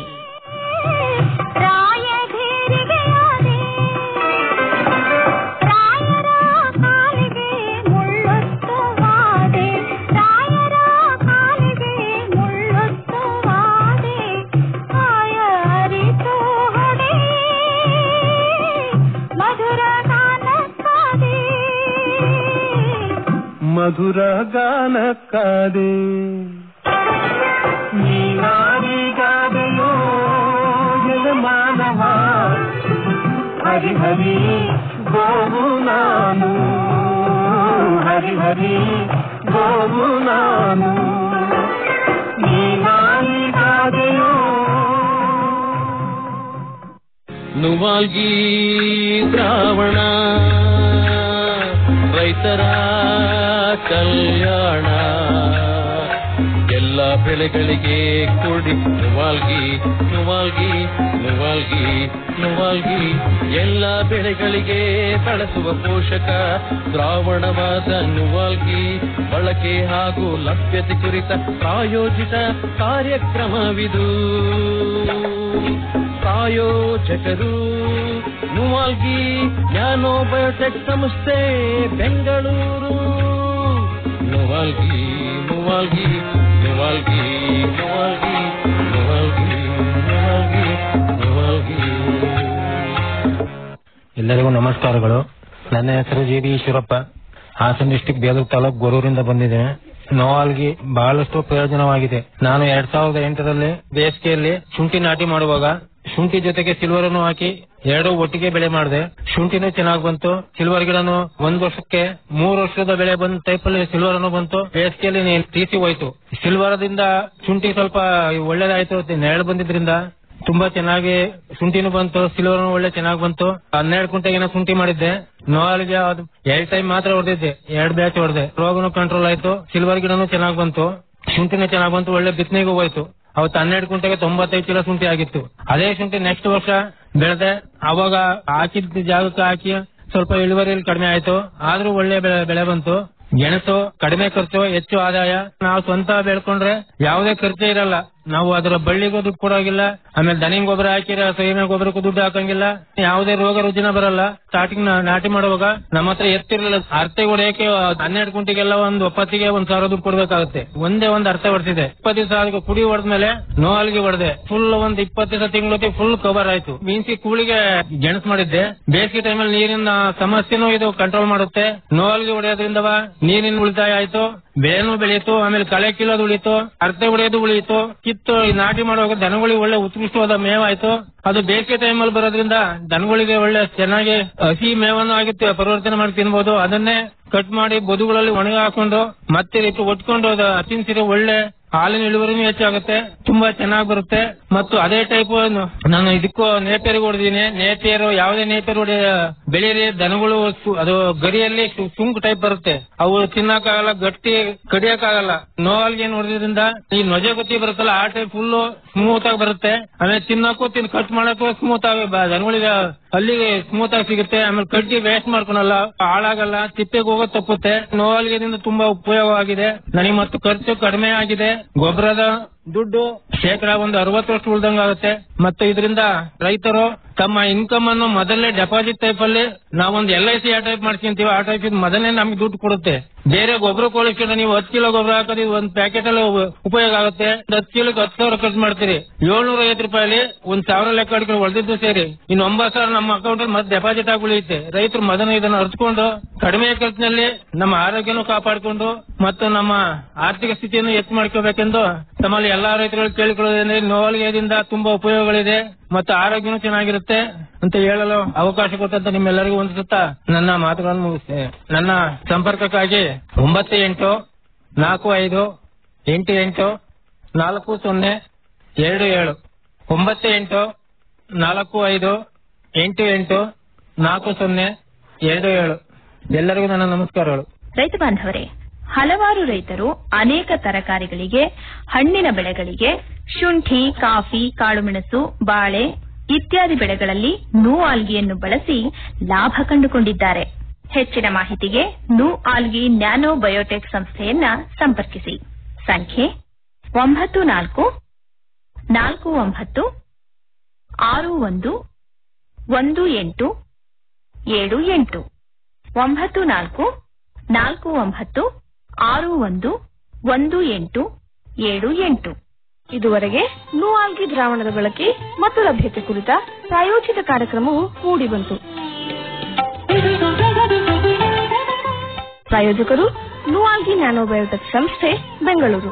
ಮಧುರ ಗಾನಕ್ಕಾದೆ ನೀನಾದಿಗಾದೆಯೋ ಎಲೆ ಮಾನವ ಹರಿ ಹರಿ ಗೋವು ನಾನು ಹರಿ ಹರಿ ಗೋವು ನಾನು ನೀನಾದಿಗಾದೆಯೋ ನುವಾಲ್ಗಿ ದ್ರಾವಣ ರೈತರ ಕಲ್ಯಾಣ ಎಲ್ಲ ಬೆಳೆಗಳಿಗೆ ಕೊಡಿ ನುವಾಲ್ಗಿ ನುವಾಲ್ಗಿ ನುವಾಲ್ಗಿ ನುವಾಲ್ಗಿ ಎಲ್ಲ ಬೆಳೆಗಳಿಗೆ ಬಳಸುವ ಪೋಷಕ ದ್ರಾವಣವಾದ ನುವಾಲ್ಗಿ ಬಳಕೆ ಹಾಗೂ ಲಭ್ಯತೆ ಕುರಿತ ಪ್ರಾಯೋಜಿತ ಕಾರ್ಯಕ್ರಮವಿದು ಪ್ರಾಯೋಜಕರು ನುವಾಲ್ಗಿ ನ್ಯಾನೋ ಬಯೋಟೆಕ್ ಸಂಸ್ಥೆ ಬೆಂಗಳೂರು ನುವಾಲ್ಗಿ ನುವಾಲ್ಗಿ ನುವಾಲ್ಗಿ ನುವಾಲ್ಗಿ ನುವಾಲ್ಗಿ ನುವಾಲ್ಗಿ ನುವಾಲ್ಗಿ ಎಲ್ಲರಿಗೂ ನಮಸ್ಕಾರಗಳು ನನ್ನ ಹೆಸರು G D Eshwarappa Hassan district Belur taluk ಗೊರೂರಿಂದ ಬಂದಿದ್ದೇನೆ ನೋವಾಲ್ಗಿ ಬಹಳಷ್ಟು ಪ್ರಯೋಜನವಾಗಿದೆ ನಾನು ಎರಡ್ ಸಾವಿರದ ಎಂಟರಲ್ಲಿ ಬೇಸಿಗೆಯಲ್ಲಿ ಶುಂಠಿ ನಾಟಿ ಮಾಡುವಾಗ ಶುಂಠಿ ಜೊತೆಗೆ ಸಿಲ್ವರ್ ಅನ್ನು ಹಾಕಿ ಎರಡು ಒಟ್ಟಿಗೆ ಬೆಳೆ ಮಾಡಿದೆ ಶುಂಠಿನೂ ಚೆನ್ನಾಗಿ ಬಂತು ಸಿಲ್ವರ್ ಗಿಡನು ಒಂದ್ ವರ್ಷಕ್ಕೆ ಮೂರು ವರ್ಷದ ಬೆಳೆ ಬಂದ ಟೈಪ್ ಅಲ್ಲಿ ಸಿಲ್ವರ್ ಅನ್ನು ಬಂತು ಬೇಸಿಗೆಯಲ್ಲಿ ತೀಸಿ ಹೋಯ್ತು ಸಿಲ್ವರ್ ದಿಂದ ಶುಂಠಿ ಸ್ವಲ್ಪ ಒಳ್ಳೇದಾಯ್ತು ನೆರಳು ಬಂದಿದ್ರಿಂದ ತುಂಬಾ ಚೆನ್ನಾಗಿ ಶುಂಠಿನೂ ಬಂತು ಸಿಲ್ವರ್ ಒಳ್ಳೆ ಚೆನ್ನಾಗಿ ಬಂತು ಹನ್ನೆರಡು ಕುಂಟೆಗಿನ ಶುಂಠಿ ಮಾಡಿದ್ದೆ ನೋವಾಲ್ಗೆ ಅದು ಎರಡ್ ಟೈಮ್ ಮಾತ್ರ ಹೊಡೆದಿದ್ದೆ ಎರಡ್ ಬ್ಯಾಚ್ ಹೊಡೆದೆ ರೋಗನು ಕಂಟ್ರೋಲ್ ಆಯ್ತು ಸಿಲ್ವರ್ ಗಿಡನು ಚೆನ್ನಾಗಿ ಬಂತು ಶುಂಠಿನೂ ಚೆನ್ನಾಗಿ ಬಂತು ಒಳ್ಳೆ ಬಿತ್ತನೆಗೂ ಹೋಯ್ತು ಅವತ್ತು ಹನ್ನೆರಡು ಕುಂಟೆಗೆ ತೊಂಬತ್ತೈದು ಕಿಲೋ ಶುಂಠಿ ಆಗಿತ್ತು ಅದೇ ಶುಂಠಿ ನೆಕ್ಸ್ಟ್ ವರ್ಷ ಬೆಳೆದೆ ಅವಾಗ ಹಾಕಿದ ಜಾಗಕ್ಕೆ ಹಾಕಿ ಸ್ವಲ್ಪ ಇಳುವರಿಯಲ್ಲಿ ಕಡಿಮೆ ಆಯ್ತು ಆದ್ರೂ ಒಳ್ಳೆ ಬೆಳೆ ಬೆಳೆ ಬಂತು ಗೆಣಸು ಕಡಿಮೆ ಖರ್ಚು ಹೆಚ್ಚು ಆದಾಯ ನಾವು ಸ್ವಂತ ಬೆಳ್ಕೊಂಡ್ರೆ ಯಾವುದೇ ಖರ್ಚೇ ಇರಲ್ಲ ನಾವು ಅದರ ಬಳ್ಳಿಗೂ ದುಡ್ಡು ಕೊಡೋಗಿಲ್ಲ ಆಮೇಲೆ ದನಿ ಗೊಬ್ಬರ ಹಾಕಿರ ಸೈನ ಗೊಬ್ಬರಕ್ಕೂ ದುಡ್ಡು ಹಾಕಂಗಿಲ್ಲ ಯಾವುದೇ ರೋಗ ರುಜಿನ ಬರಲ್ಲ ಸ್ಟಾರ್ಟಿಂಗ್ ನಾಟಿ ಮಾಡುವಾಗ ನಮ್ಮ ಹತ್ರ ಎತ್ತಿರಲಿಲ್ಲ ಅರ್ತೆ ಹೊಡೆಯಕ್ಕೆ ಹನ್ನೆರಡು ಕುಂಟಿಗೆಲ್ಲ ಒಂದು ಒಪ್ಪತ್ತಿಗೆ ಒಂದ್ ಸಾವಿರ ದುಡ್ಡು ಕೊಡ್ಬೇಕಾಗುತ್ತೆ ಒಂದೇ ಒಂದು ಅರ್ಥ ಹೊಡ್ಸಿದೆ ಇಪ್ಪತ್ತು ದಿವಸ ಅದಕ್ಕೆ ಕುಡಿ ಹೊಡೆದ್ಮೇಲೆ ನೋಲ್ಗೆ ಹೊಡೆದೆ ಫುಲ್ ಒಂದ್ ಇಪ್ಪತ್ತು ದಿವಸ ತಿಂಗಳು ಫುಲ್ ಕವರ್ ಆಯ್ತು ಮೀನ್ಸಿ ಕೂಳಿಗೆ ಗೆಣಸ್ ಮಾಡಿದ್ದೆ ಬೇಸಿಗೆ ಟೈಮಲ್ಲಿ ನೀರಿನ ಸಮಸ್ಯೆನೂ ಇದು ಕಂಟ್ರೋಲ್ ಮಾಡುತ್ತೆ ನೋಲ್ಗೆ ಹೊಡೆಯೋದ್ರಿಂದವ ನೀರಿನ ಉಳಿತಾಯ ಆಯ್ತು ಬೆಳೆನೂ ಬೆಳೀತು ಆಮೇಲೆ ಕಳೆ ಕೀಳೋದು ಉಳಿತು ಅರ್ತೆ ಹೊಡೆಯೋದು ಉಳಿಯಿತು ಕಿತ್ತು ಈ ನಾಟಿ ಮಾಡುವಾಗ ದನಗಳಿಗೆ ಒಳ್ಳೆ ಉತ್ಕೃಷ್ಟವಾದ ಮೇವಾಯ್ತು ಅದು ಬೇಸಿಗೆ ಟೈಮಲ್ಲಿ ಬರೋದ್ರಿಂದ ದನಗಳಿಗೆ ಒಳ್ಳೆ ಚೆನ್ನಾಗಿ ಹಸಿ ಮೇವನ್ನು ಆಗಿತ್ತು ಪರಿವರ್ತನೆ ಮಾಡಿ ತಿನ್ಬೋದು ಅದನ್ನೇ ಕಟ್ ಮಾಡಿ ಬದುಗಳಲ್ಲಿ ಒಣಗಿ ಹಾಕೊಂಡು ಮತ್ತೆ ಇಟ್ಟು ಒಟ್ಕೊಂಡು ಅದು ಹಸಿನ ಸೀರೆ ಒಳ್ಳೆ ಹಾಲಿನ ಇಳುವರಿನೂ ಹೆಚ್ಚಾಗುತ್ತೆ ತುಂಬಾ ಚೆನ್ನಾಗಿ ಬರುತ್ತೆ ಮತ್ತು ಅದೇ ಟೈಪ್ ನಾನು ಇದಕ್ಕೂ ನೇಪಿಯರ್ ಹೊಡೆದೀನಿ ನೇಪಿಯರು ಯಾವುದೇ ನೇಪಿಯರ್ ಹೊಡೆ ಬೆಳೀರಿ ದನಗಳು ಸು- ಅದು ಗರಿಯಲ್ಲಿ ಸು- ಸುಂಕ್ ಟೈಪ್ ಬರುತ್ತೆ ಅವು ತಿನ್ನಕ್ಕಾಗಲ್ಲ ಗಟ್ಟಿ ಕಡಿಯಕ್ಕಾಗಲ್ಲ ನೋವಲ್ಗೆ ಏನ್ ಹೊಡೆದ್ರಿಂದ ಈ ನೊಜೆ ಗೊತ್ತಿ ಬರುತ್ತಲ್ಲ ಆ ಟೈಪ್ ಫುಲ್ ಸ್ಮೂತ್ ಆಗಿ ಬರುತ್ತೆ ಆಮೇಲೆ ತಿನ್ನಕ್ಕೂ ತಿನ್ ಕಟ್ ಮಾಡಕ್ಕೂ ಸ್ಮೂತ್ ಆಗಿ ಬ- ದನಗಳಿಗೆ ಅಲ್ಲಿಗೆ ಸ್ಮೂತ್ ಆಗಿ ಸಿಗುತ್ತೆ ಆಮೇಲೆ ಕಡ್ಡಿ ವೇಸ್ಟ್ ಮಾಡ್ಕೊಳಲ್ಲ ಹಾಳಾಗಲ್ಲ ತಿಪ್ಪೆಗೆ ಹೋಗೋದು ತಪ್ಪುತ್ತೆ ನೋವಲ್ಗೆದಿಂದ ತುಂಬಾ ಉಪಯೋಗವಾಗಿದೆ ನನಗೆ ಮತ್ತು ಖರ್ಚು ಕಡಿಮೆ ಆಗಿದೆ ಗೊಬ್ಬರದ ದುಡ್ಡು ಶೇಕಡ ಒಂದು ಅರವತ್ತರಷ್ಟು ಉಳ್ದಂಗಾಗುತ್ತೆ ಮತ್ತೆ ಇದರಿಂದ ರೈತರು ತಮ್ಮ ಇನ್ಕಮ್ ಅನ್ನು ಮೊದಲನೇ ಡೆಪಾಸಿಟ್ ಟೈಪ್ ಅಲ್ಲಿ ನಾವೊಂದು ಎಲ್ ಐ ಸಿ ಆ ಟೈಪ್ ಮಾಡ್ಕೊಂತೀವಿ ಆ ಟೈಪ್ ಇದು ಮೊದಲನೇ ನಮ್ಗೆ ದುಡ್ಡು ಕೊಡುತ್ತೆ ಬೇರೆ ಗೊಬ್ಬರ ಕೋಳಿಸ್ಕೊಂಡ್ರೆ ನೀವು ಹತ್ತು ಕಿಲೋ ಗೊಬ್ಬರ ಹಾಕೋದು ಇದು ಒಂದು ಪ್ಯಾಕೆಟ್ ಅಲ್ಲಿ ಉಪ- ಉಪಯೋಗ ಆಗುತ್ತೆ ಒಂದು ಹತ್ತು ಕಿಲೋಗೆ ಹತ್ತು ಸಾವಿರ ಖರ್ಚು ಮಾಡ್ತೀರಿ ಏಳ್ನೂರ ಐವತ್ತು ರೂಪಾಯಿ ಒಂದ್ ಸಾವಿರ ಲೆಕ್ಕ ಹಿಡ್ಕೊಂಡು ಹೊಡೆದಿದ್ದು ಸೇರಿ ಇನ್ನು ಒಂಬತ್ತು ಸಾವಿರ ನಮ್ಮ ಅಕೌಂಟ್ ಅಲ್ಲಿ ಮತ್ತೆ ಡೆಪಾಸಿಟ್ ಆಗಿ ಉಳಿಯುತ್ತೆ ರೈತರು ಮೊದಲು ಇದನ್ನು ಅರ್ತ್ಕೊಂಡು ಕಡಿಮೆ ಖರ್ಚಿನಲ್ಲಿ ನಮ್ಮ ಆರೋಗ್ಯನೂ ಕಾಪಾಡಿಕೊಂಡು ಮತ್ತು ನಮ್ಮ ಆರ್ಥಿಕ ಸ್ಥಿತಿಯನ್ನು ಹೆಚ್ಚು ಮಾಡ್ಕೋಬೇಕೆಂದು ತಮ್ಮಲ್ಲಿ ಎಲ್ಲಾ ರೈತರು ಕೇಳಿಕೊಳ್ಳೋದಂದ್ರೆ ನೋವಲ್ಗೆದಿಂದ ತುಂಬಾ ಉಪಯೋಗಗಳಿದೆ ಮತ್ತು ಆರೋಗ್ಯನೂ ಚೆನ್ನಾಗಿರುತ್ತೆ ಅಂತ ಹೇಳಲು ಅವಕಾಶ ಕೊಟ್ಟಂತ ನಿಮ್ಮೆಲ್ಲರಿಗೂ ಒಂದು ಸುತ್ತ ನನ್ನ ಮಾತುಗಳನ್ನು ಮುಗಿಸ್ತೇನೆ ನನ್ನ ಸಂಪರ್ಕಕ್ಕಾಗಿ ಒಂಬತ್ತು ಎಂಟು ನಾಲ್ಕು ಐದು ಎಂಟು ಎಂಟು ನಾಲ್ಕು ಸೊನ್ನೆ ಎರಡು ಏಳು ಒಂಬತ್ತು ಎಂಟು ನಾಲ್ಕು ಐದು ಎಂಟು ಎಂಟು ನಾಲ್ಕು ಸೊನ್ನೆ ಎರಡು ಏಳು ಎಲ್ಲರಿಗೂ ನನ್ನ ನಮಸ್ಕಾರಗಳು ರೈತ ಬಾಂಧವರೇ ಹಲವಾರು ರೈತರು ಅನೇಕ ತರಕಾರಿಗಳಿಗೆ ಹಣ್ಣಿನ ಬೆಳೆಗಳಿಗೆ ಶುಂಠಿ ಕಾಫಿ ಕಾಳುಮೆಣಸು ಬಾಳೆ ಇತ್ಯಾದಿ ಬೆಳೆಗಳಲ್ಲಿ ನೂ ಆಲ್ಗಿಯನ್ನು ಬಳಸಿ ಲಾಭ ಕಂಡುಕೊಂಡಿದ್ದಾರೆ ಹೆಚ್ಚಿನ ಮಾಹಿತಿಗೆ ನೂ ಆಲ್ಗಿ ನ್ಯಾನೋ ಬಯೋಟೆಕ್ ಸಂಸ್ಥೆಯನ್ನ ಸಂಪರ್ಕಿಸಿ ಸಂಖ್ಯೆ ಒಂಬತ್ತು ನಾಲ್ಕು ನಾಲ್ಕು ಒಂಬತ್ತು ಆರು ಒಂದು ಒಂದು ಎಂಟು ಏಳು ಎಂಟು ಒಂಬತ್ತು ನಾಲ್ಕು ನಾಲ್ಕು ಒಂಬತ್ತು ಆರು ಒಂದು ಒಂದು ಎಂಟು ಏಳು ಎಂಟು ಇದುವರೆಗೆ ನೂಆಲ್ಗಿ ದ್ರಾವಣದ ಬಳಕೆ ಮತ್ತು ಲಭ್ಯತೆ ಕುರಿತ ಪ್ರಾಯೋಜಿತ ಕಾರ್ಯಕ್ರಮವು ಮೂಡಿಬಂತು ಪ್ರಾಯೋಜಕರು ನೂಆಲ್ಗಿ ನ್ಯಾನೋಬಯೋಟೆಕ್ ಸಂಸ್ಥೆ ಬೆಂಗಳೂರು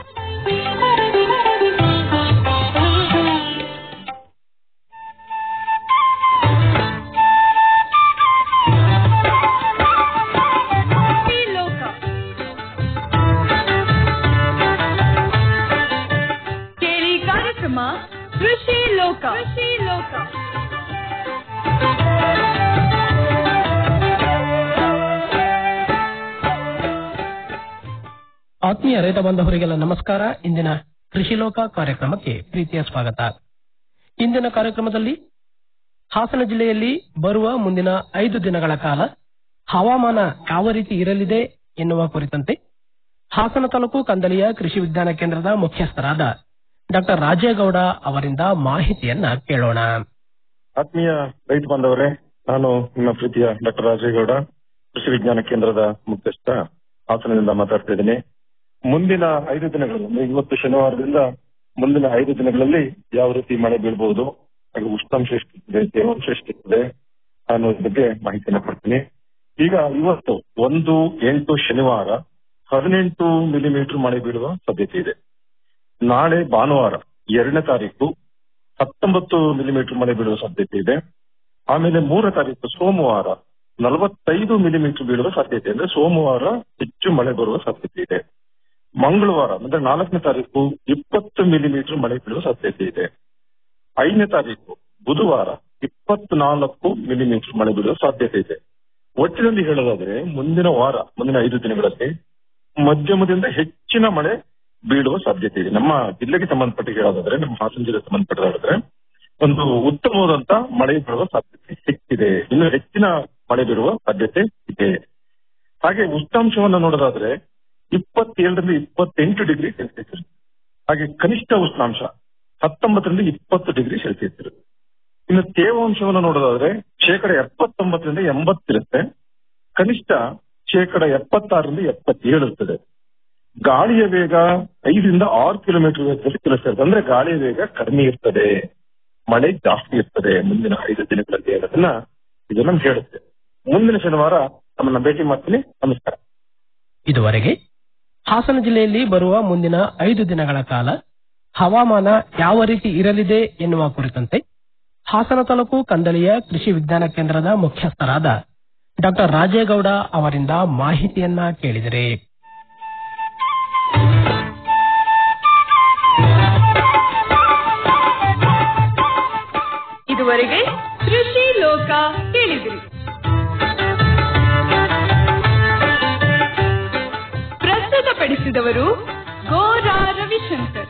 ಕೇಳಿ ಕಾರ್ಯಕ್ರಮ ಕೃಷಿ ಲೋಕ ಕೃಷಿ ಲೋಕ ಆತ್ಮೀಯ ರೈತ ಬಾಂಧವರಿಗೆಲ್ಲ ನಮಸ್ಕಾರ ಇಂದಿನ ಕೃಷಿ ಲೋಕ ಕಾರ್ಯಕ್ರಮಕ್ಕೆ ಪ್ರೀತಿಯ ಸ್ವಾಗತ ಇಂದಿನ ಕಾರ್ಯಕ್ರಮದಲ್ಲಿ ಹಾಸನ ಜಿಲ್ಲೆಯಲ್ಲಿ ಬರುವ ಮುಂದಿನ ಐದು ದಿನಗಳ ಕಾಲ ಹವಾಮಾನ ಯಾವ ರೀತಿ ಇರಲಿದೆ ಎನ್ನುವ ಕುರಿತಂತೆ ಹಾಸನ ತಾಲೂಕು ಕಂದಲಿಯ ಕೃಷಿ ವಿಜ್ಞಾನ ಕೇಂದ್ರದ ಮುಖ್ಯಸ್ಥರಾದ ಡಾಕ್ಟರ್ ರಾಜೇಗೌಡ ಅವರಿಂದ ಮಾಹಿತಿಯನ್ನ ಕೇಳೋಣ ಆತ್ಮೀಯ ರೈತ ಬಾಂಧವರೇ ನಾನು ನಿಮ್ಮ ಪ್ರೀತಿಯ ಡಾಕ್ಟರ್ ರಾಜೇಗೌಡ ಕೃಷಿ ವಿಜ್ಞಾನ ಕೇಂದ್ರದ ಮುಖ್ಯಸ್ಥ ಹಾಸನದಿಂದ ಮಾತಾಡ್ತಾ ಇದ್ದೀನಿ ಮುಂದಿನ ಐದು ದಿನಗಳು ಅಂದ್ರೆ ಇವತ್ತು ಶನಿವಾರದಿಂದ ಮುಂದಿನ ಐದು ದಿನಗಳಲ್ಲಿ ಯಾವ ರೀತಿ ಮಳೆ ಬೀಳಬಹುದು ಹಾಗೆ ಉಷ್ಣಾಂಶ ಎಷ್ಟಿದೆ ತೇವಾಂಶ ಎಷ್ಟಿದೆ ಅನ್ನೋದ್ರ ಬಗ್ಗೆ ಮಾಹಿತಿಯನ್ನು ಕೊಡ್ತೀನಿ ಈಗ ಇವತ್ತು ಒಂದು ಎಂಟು ಶನಿವಾರ ಹದಿನೆಂಟು ಮಿಲಿಮೀಟರ್ ಮಳೆ ಬೀಳುವ ಸಾಧ್ಯತೆ ಇದೆ ನಾಳೆ ಭಾನುವಾರ ಎರಡನೇ ತಾರೀಕು ಹತ್ತೊಂಬತ್ತು ಮಿಲಿಮೀಟರ್ ಮಳೆ ಬೀಳುವ ಸಾಧ್ಯತೆ ಇದೆ ಆಮೇಲೆ ಮೂರನೇ ತಾರೀಕು ಸೋಮವಾರ ನಲವತ್ತೈದು ಮಿಲಿಮೀಟರ್ ಬೀಳುವ ಸಾಧ್ಯತೆ ಅಂದ್ರೆ ಸೋಮವಾರ ಹೆಚ್ಚು ಮಳೆ ಬರುವ ಸಾಧ್ಯತೆ ಇದೆ ಮಂಗಳವಾರ ಅಂದ್ರೆ ನಾಲ್ಕನೇ ತಾರೀಕು ಇಪ್ಪತ್ತು ಮಿಲಿಮೀಟರ್ ಮಳೆ ಬೀಳುವ ಸಾಧ್ಯತೆ ಇದೆ ಐದನೇ ತಾರೀಕು ಬುಧವಾರ ಇಪ್ಪತ್ನಾಲ್ಕು ಮಿಲಿಮೀಟರ್ ಮಳೆ ಬೀಳುವ ಸಾಧ್ಯತೆ ಇದೆ ಒಟ್ಟಿನಲ್ಲಿ ಹೇಳೋದಾದ್ರೆ ಮುಂದಿನ ವಾರ ಮುಂದಿನ ಐದು ದಿನಗಳಲ್ಲಿ ಮಧ್ಯಮದಿಂದ ಹೆಚ್ಚಿನ ಮಳೆ ಬೀಳುವ ಸಾಧ್ಯತೆ ಇದೆ ನಮ್ಮ ಜಿಲ್ಲೆಗೆ ಸಂಬಂಧಪಟ್ಟ ಹೇಳೋದಾದ್ರೆ ನಮ್ಮ ಹಾಸನ ಜಿಲ್ಲೆಗೆ ಸಂಬಂಧಪಟ್ಟದಾದ್ರೆ ಒಂದು ಉತ್ತಮವಾದಂತ ಮಳೆ ಬೀಳುವ ಸಾಧ್ಯತೆ ಹೆಚ್ಚಿದೆ ಇನ್ನು ಹೆಚ್ಚಿನ ಮಳೆ ಬೀಳುವ ಸಾಧ್ಯತೆ ಇದೆ ಹಾಗೆ ಉಷ್ಣಾಂಶವನ್ನು ನೋಡೋದಾದ್ರೆ ಇಪ್ಪತ್ತೇಳರಿಂದ ಇಪ್ಪತ್ತೆಂಟು ಡಿಗ್ರಿ ಸೆಲ್ಸಿಯಸ್ ಇರುತ್ತೆ ಹಾಗೆ ಕನಿಷ್ಠ ಉಷ್ಣಾಂಶ ಹತ್ತೊಂಬತ್ತರಿಂದ ಇಪ್ಪತ್ತು ಡಿಗ್ರಿ ಸೆಲ್ಸಿಯಸ್ ಇರುತ್ತೆ ಇನ್ನು ತೇವಾಂಶವನ್ನು ನೋಡೋದಾದ್ರೆ ಶೇಕಡ ಎಪ್ಪತ್ತೊಂಬತ್ತರಿಂದ ಎಂಬತ್ತಿರುತ್ತೆ ಕನಿಷ್ಠ ಶೇಕಡ ಎಪ್ಪತ್ತಾರರಿಂದ ಎಪ್ಪತ್ತೇಳು ಇರ್ತದೆ ಗಾಳಿಯ ವೇಗ ಐದರಿಂದ ಆರು ಕಿಲೋಮೀಟರ್ ವೇಗದಲ್ಲಿ ಚಲಿಸ್ತದೆ ಅಂದ್ರೆ ಗಾಳಿಯ ವೇಗ ಕಡಿಮೆ ಇರ್ತದೆ ಮಳೆ ಜಾಸ್ತಿ ಇರ್ತದೆ ಮುಂದಿನ ಐದು ದಿನಗಳಲ್ಲಿ ಅನ್ನೋದನ್ನ ಇದು ನಮ್ಗೆ ಹೇಳುತ್ತೆ ಮುಂದಿನ ಶನಿವಾರ ನಮ್ಮನ್ನ ಭೇಟಿ ಮಾಡ್ತೀನಿ ನಮಸ್ಕಾರ ಇದುವರೆಗೆ ಹಾಸನ ಜಿಲ್ಲೆಯಲ್ಲಿ ಬರುವ ಮುಂದಿನ ಐದು ದಿನಗಳ ಕಾಲ ಹವಾಮಾನ ಯಾವ ರೀತಿ ಇರಲಿದೆ ಎನ್ನುವ ಕುರಿತಂತೆ ಹಾಸನ ತಾಲೂಕು ಕಂದಳಿಯ ಕೃಷಿ ವಿಜ್ಞಾನ ಕೇಂದ್ರದ ಮುಖ್ಯಸ್ಥರಾದ ಡಾಕ್ಟರ್ ರಾಜೇಗೌಡ ಅವರಿಂದ ಮಾಹಿತಿಯನ್ನ ಕೇಳಿದರೆ ಇದುವರೆಗೆ ಕೃಷಿ ಲೋಕ ಕೇಳಿದಿರಿ ಪ್ರಸ್ತುತಪಡಿಸಿದವರು ಗೋರಾ ರವಿಶಂಕರ್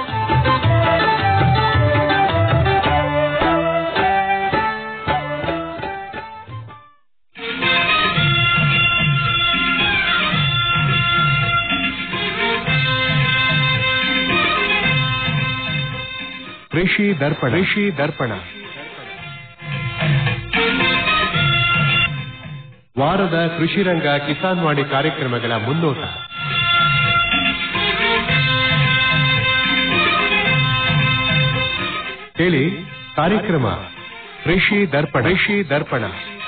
ಕೃಷಿ ದರ್ಪಣ ಕೃಷಿ ದರ್ಪಣ ವಾರದ ಕೃಷಿ ರಂಗ ಕಿಸಾನ್ ವಾಣಿ ಕಾರ್ಯಕ್ರಮಗಳ ಮುನ್ನೋಟ ಕೇಳಿ ಕಾರ್ಯಕ್ರಮ ಕೃಷಿ ದರ್ಪಣ ಕೃಷಿ ದರ್ಪಣ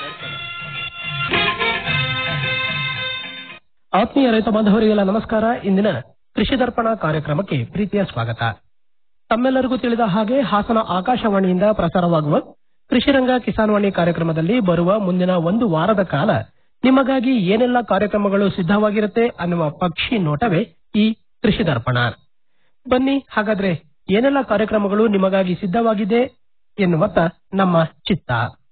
ಆತ್ಮೀಯ ರೈತ ಬಾಂಧವರಿಗೆಲ್ಲ ನಮಸ್ಕಾರ ಇಂದಿನ ಕೃಷಿ ದರ್ಪಣ ಕಾರ್ಯಕ್ರಮಕ್ಕೆ ಪ್ರೀತಿಯ ಸ್ವಾಗತ ತಮ್ಮೆಲ್ಲರಿಗೂ ತಿಳಿದ ಹಾಗೆ ಹಾಸನ ಆಕಾಶವಾಣಿಯಿಂದ ಪ್ರಸಾರವಾಗುವ ಕೃಷಿರಂಗ ಕಿಸಾನ್ವಾಣಿ ಕಾರ್ಯಕ್ರಮದಲ್ಲಿ ಬರುವ ಮುಂದಿನ ಒಂದು ವಾರದ ಕಾಲ ನಿಮಗಾಗಿ ಏನೆಲ್ಲ ಕಾರ್ಯಕ್ರಮಗಳು ಸಿದ್ಧವಾಗಿರುತ್ತೆ ಅನ್ನುವ ಪಕ್ಷಿ ನೋಟವೇ ಈ ಕೃಷಿ ದರ್ಪಣ ಬನ್ನಿ ಹಾಗಾದ್ರೆ ಏನೆಲ್ಲ ಕಾರ್ಯಕ್ರಮಗಳು ನಿಮಗಾಗಿ ಸಿದ್ಧವಾಗಿದೆ ಎನ್ನುವತ್ತ ನಮ್ಮ ಚಿತ್ತ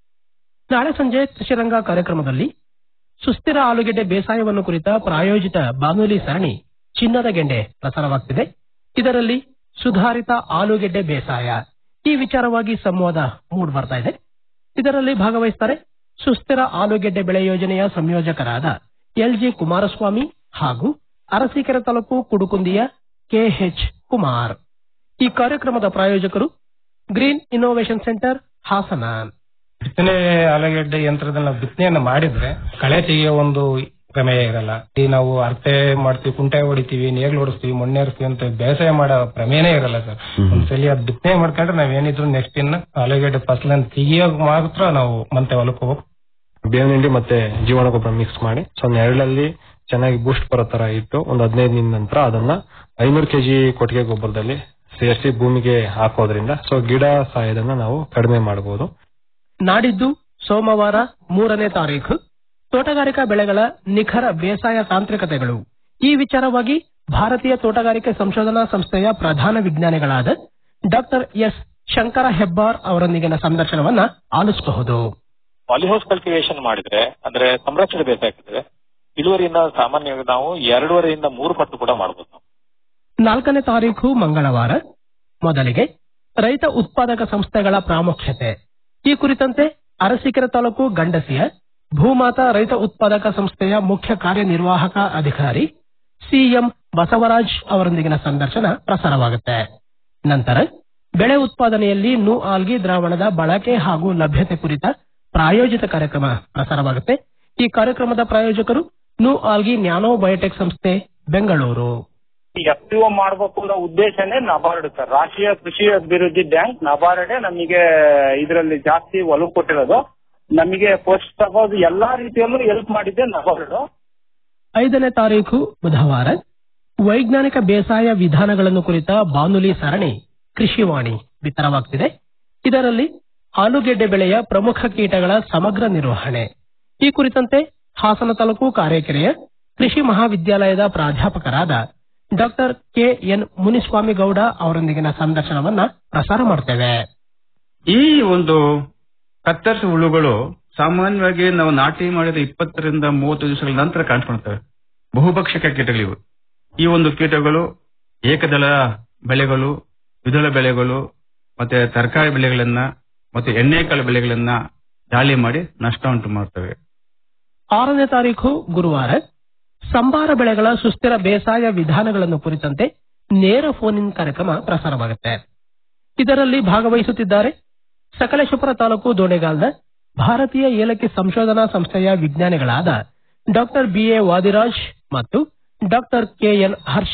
ನಾಳೆ ಸಂಜೆ ಕೃಷಿರಂಗ ಕಾರ್ಯಕ್ರಮದಲ್ಲಿ ಸುಸ್ಥಿರ ಆಲೂಗೆಡ್ಡೆ ಬೇಸಾಯವನ್ನು ಕುರಿತ ಪ್ರಾಯೋಜಿತ ಬಾನುಲಿ ಸರಣಿ ಚಿನ್ನದ ಗೆಂಡೆ ಪ್ರಸಾರವಾಗ್ತಿದೆ ಇದರಲ್ಲಿ ಸುಧಾರಿತ ಆಲೂಗೆಡ್ಡೆ ಬೇಸಾಯ ಈ ವಿಚಾರವಾಗಿ ಸಂವಾದ ಮೂಡ್ ಬರ್ತಾ ಇದೆ ಇದರಲ್ಲಿ ಭಾಗವಹಿಸ್ತಾರೆ ಸುಸ್ಥಿರ ಆಲೂಗೆಡ್ಡೆ ಬೆಳೆ ಯೋಜನೆಯ ಸಂಯೋಜಕರಾದ ಎಲ್ಜಿ ಕುಮಾರಸ್ವಾಮಿ ಹಾಗೂ ಅರಸೀಕೆರೆ ತಾಲೂಕು ಕುಡುಕುಂದಿಯ ಕೆಎಚ್ ಕುಮಾರ್ ಈ ಕಾರ್ಯಕ್ರಮದ ಪ್ರಾಯೋಜಕರು ಗ್ರೀನ್ ಇನ್ನೋವೇಷನ್ ಸೆಂಟರ್ ಹಾಸನ ಬಿತ್ತನೆ ಆಲೂಗೆಡ್ಡೆ ಯಂತ್ರದಲ್ಲಿ ನಾವು ಬಿತ್ತನೆಯನ್ನ ಮಾಡಿದ್ರೆ ಕಳೆ ತೆಗೆಯೋ ಒಂದು ಪ್ರಮೇಯ ಇರಲ್ಲ ಈ ನಾವು ಅರ್ತೆ ಮಾಡ್ತೀವಿ ಕುಂಟೆ ಹೊಡಿತೀವಿ ನೇಗ್ಲು ಹೊಡಿಸ್ತೀವಿ ಮಣ್ಣೇರಿಸ್ತೀವಿ ಅಂತ ಬೇಸಾಯ ಮಾಡೋ ಪ್ರಮೇಯನೇ ಇರಲ್ಲ ಸರ್ ಒಂದ್ಸಲಿ ಅದ್ ಬಿತ್ತನೆ ಮಾಡ್ಕೊಂಡ್ರೆ ನಾವ್ ಏನಿದ್ರು ನೆಕ್ಸ್ಟ್ ಇನ್ನ ಆಲೂಗೆಡ್ಡೆ ಫಸಲನ್ನ ತೆಗಿಯೋಕ್ ಮಾತ್ರ ನಾವು ಮತ್ತೆ ಹೊಲಕ್ಕೆ ಹೋಗ್ಬೇಕು ಬೇವಿನ ಹಿಂಡಿ ಮತ್ತೆ ಜೀವಾಣು ಗೊಬ್ಬರ ಮಿಕ್ಸ್ ಮಾಡಿ ಸೊ ನೆರಳಲ್ಲಿ ಚೆನ್ನಾಗಿ ಬೂಸ್ಟ್ ಬರೋ ತರ ಇಟ್ಟು ಒಂದು ಹದಿನೈದು ದಿನ ನಂತರ ಅದನ್ನ ಐನೂರು ಕೆಜಿ ಕೊಟ್ಟಿಗೆ ಗೊಬ್ಬರದಲ್ಲಿ ಸೇರಿಸಿ ಭೂಮಿಗೆ ಹಾಕೋದ್ರಿಂದ ಸೊ ಗಿಡ ಸಾಯೋದನ್ನ ನಾವು ಕಡಿಮೆ ಮಾಡಬಹುದು ನಾಡಿದ್ದು ಸೋಮವಾರ ಮೂರನೇ ತಾರೀಖು ತೋಟಗಾರಿಕಾ ಬೆಳೆಗಳ ನಿಖರ ಬೇಸಾಯ ತಾಂತ್ರಿಕತೆಗಳು ಈ ವಿಚಾರವಾಗಿ ಭಾರತೀಯ ತೋಟಗಾರಿಕೆ ಸಂಶೋಧನಾ ಸಂಸ್ಥೆಯ ಪ್ರಧಾನ ವಿಜ್ಞಾನಿಗಳಾದ ಡಾಕ್ಟರ್ ಎಸ್ ಶಂಕರ ಹೆಬ್ಬಾರ್ ಅವರೊಂದಿಗಿನ ಸಂದರ್ಶನವನ್ನ ಆಲಿಸಬಹುದು ಪಾಲಿಹೌಸ್ ಕಲ್ಟಿವೇಶನ್ ಮಾಡಿದ್ರೆ ಅಂದ್ರೆ ಸಂರಕ್ಷಣೆ ಬೇಕಾಗ್ತದೆ ಇಳುವರಿಯಿಂದ ಸಾಮಾನ್ಯವಾಗಿ ನಾವು ಎರಡೂವರೆಯಿಂದ ಮೂರು ಪಟ್ಟು ಕೂಡ ಮಾಡಬಹುದು ನಾವು. ನಾಲ್ಕನೇ ತಾರೀಖು ಮಂಗಳವಾರ ಮೊದಲಿಗೆ ರೈತ ಉತ್ಪಾದಕ ಸಂಸ್ಥೆಗಳ ಪ್ರಾಮುಖ್ಯತೆ ಈ ಕುರಿತಂತೆ ಅರಸೀಕೆರೆ ತಾಲೂಕು ಗಂಡಸಿಯ ಭೂಮಾತಾ ರೈತ ಉತ್ಪಾದಕ ಸಂಸ್ಥೆಯ ಮುಖ್ಯ ಕಾರ್ಯನಿರ್ವಾಹಕ ಅಧಿಕಾರಿ ಸಿಎಂ ಬಸವರಾಜ್ ಅವರೊಂದಿಗಿನ ಸಂದರ್ಶನ ಪ್ರಸಾರವಾಗುತ್ತೆ ನಂತರ ಬೆಳೆ ಉತ್ಪಾದನೆಯಲ್ಲಿ ನು ಆಲ್ಗಿ ದ್ರಾವಣದ ಬಳಕೆ ಹಾಗೂ ಲಭ್ಯತೆ ಕುರಿತ ಪ್ರಾಯೋಜಿತ ಕಾರ್ಯಕ್ರಮ ಪ್ರಸಾರವಾಗುತ್ತೆ ಈ ಕಾರ್ಯಕ್ರಮದ ಪ್ರಾಯೋಜಕರು ನು ಆಲ್ಗಿ ನ್ಯಾನೋ ಬಯೋಟೆಕ್ ಸಂಸ್ಥೆ ಬೆಂಗಳೂರು ಎಫ್ ಪಿ ಒ ಮಾಡಬೇಕು ಅನ್ನೋ ಉದ್ದೇಶನೇ ನಬಾರ್ಡ್ ಸರ್ ರಾಷ್ಟ್ರೀಯ ಕೃಷಿ ಅಭಿವೃದ್ಧಿ ಬ್ಯಾಂಕ್ ನಬಾರ್ಡೆ ನಮಗೆ ಇದರಲ್ಲಿ ಜಾಸ್ತಿ ಒಲವು ಕೊಟ್ಟಿರೋದು ನಮಗೆ ಫಸ್ಟ್ ಆಫ್ ಆಲ್ ಎಲ್ಲಾ ರೀತಿಯಲ್ಲೂ ಹೆಲ್ಪ್ ಮಾಡಿದ್ದೆ ನಬಾರ್ಡ್ ಐದನೇ ತಾರೀಖು ಬುಧವಾರ ವೈಜ್ಞಾನಿಕ ಬೇಸಾಯ ವಿಧಾನಗಳನ್ನು ಕುರಿತ ಬಾನುಲಿ ಸರಣಿ ಕೃಷಿವಾಣಿ ಬಿತ್ತರವಾಗ್ತಿದೆ ಇದರಲ್ಲಿ ಆಲೂಗೆಡ್ಡೆ ಬೆಳೆಯ ಪ್ರಮುಖ ಕೀಟಗಳ ಸಮಗ್ರ ನಿರ್ವಹಣೆ ಈ ಕುರಿತಂತೆ ಹಾಸನ ತಾಲೂಕು ಕಾರೇಕೆರೆಯ ಕೃಷಿ ಮಹಾವಿದ್ಯಾಲಯದ ಪ್ರಾಧ್ಯಾಪಕರಾದ doctor K N Muniswamy Gowda ಅವರೊಂದಿಗಿನ ಸಂದರ್ಶನವನ್ನ ಪ್ರಸಾರ ಮಾಡ್ತೇವೆ ಈ ಒಂದು ಕತ್ತರಿಸಿ ಹುಳುಗಳು ಸಾಮಾನ್ಯವಾಗಿ ನಾವು ನಾಟಿ ಮಾಡಿದ ಇಪ್ಪತ್ತರಿಂದ ಮೂವತ್ತು ದಿವಸಗಳ ನಂತರ ಕಾಣಿಸ್ಕೊಳ್ತವೆ ಬಹುಭಕ್ಷಕ ಕೀಟಗಳಿವು ಈ ಒಂದು ಕೀಟಗಳು ಏಕದಳ ಬೆಳೆಗಳು ದ್ವಿದಳ ಬೆಳೆಗಳು ಮತ್ತೆ ತರಕಾರಿ ಬೆಳೆಗಳನ್ನ ಮತ್ತೆ ಎಣ್ಣೆಕಾಳು ಬೆಳೆಗಳನ್ನ ದಾಳಿ ಮಾಡಿ ನಷ್ಟ ಉಂಟು ಮಾಡ್ತವೆ ಆರನೇ ತಾರೀಖು ಗುರುವಾರ ಸಂಬಾರ ಬೆಳೆಗಳ ಸುಸ್ಥಿರ ಬೇಸಾಯ ವಿಧಾನಗಳನ್ನು ಕುರಿತಂತೆ ನೇರ ಫೋನ್ ಇನ್ ಕಾರ್ಯಕ್ರಮ ಪ್ರಸಾರವಾಗುತ್ತೆ ಇದರಲ್ಲಿ ಭಾಗವಹಿಸುತ್ತಿದ್ದಾರೆ ಸಕಲೇಶಪುರ ತಾಲೂಕು ದೋಣೆಗಾಲ್ದ ಭಾರತೀಯ ಏಲಕ್ಕಿ ಸಂಶೋಧನಾ ಸಂಸ್ಥೆಯ ವಿಜ್ಞಾನಿಗಳಾದ ಡಾಕ್ಟರ್ ಬಿಎ ವಾದಿರಾಜ್ ಮತ್ತು ಡಾಕ್ಟರ್ ಕೆಎನ್ ಹರ್ಷ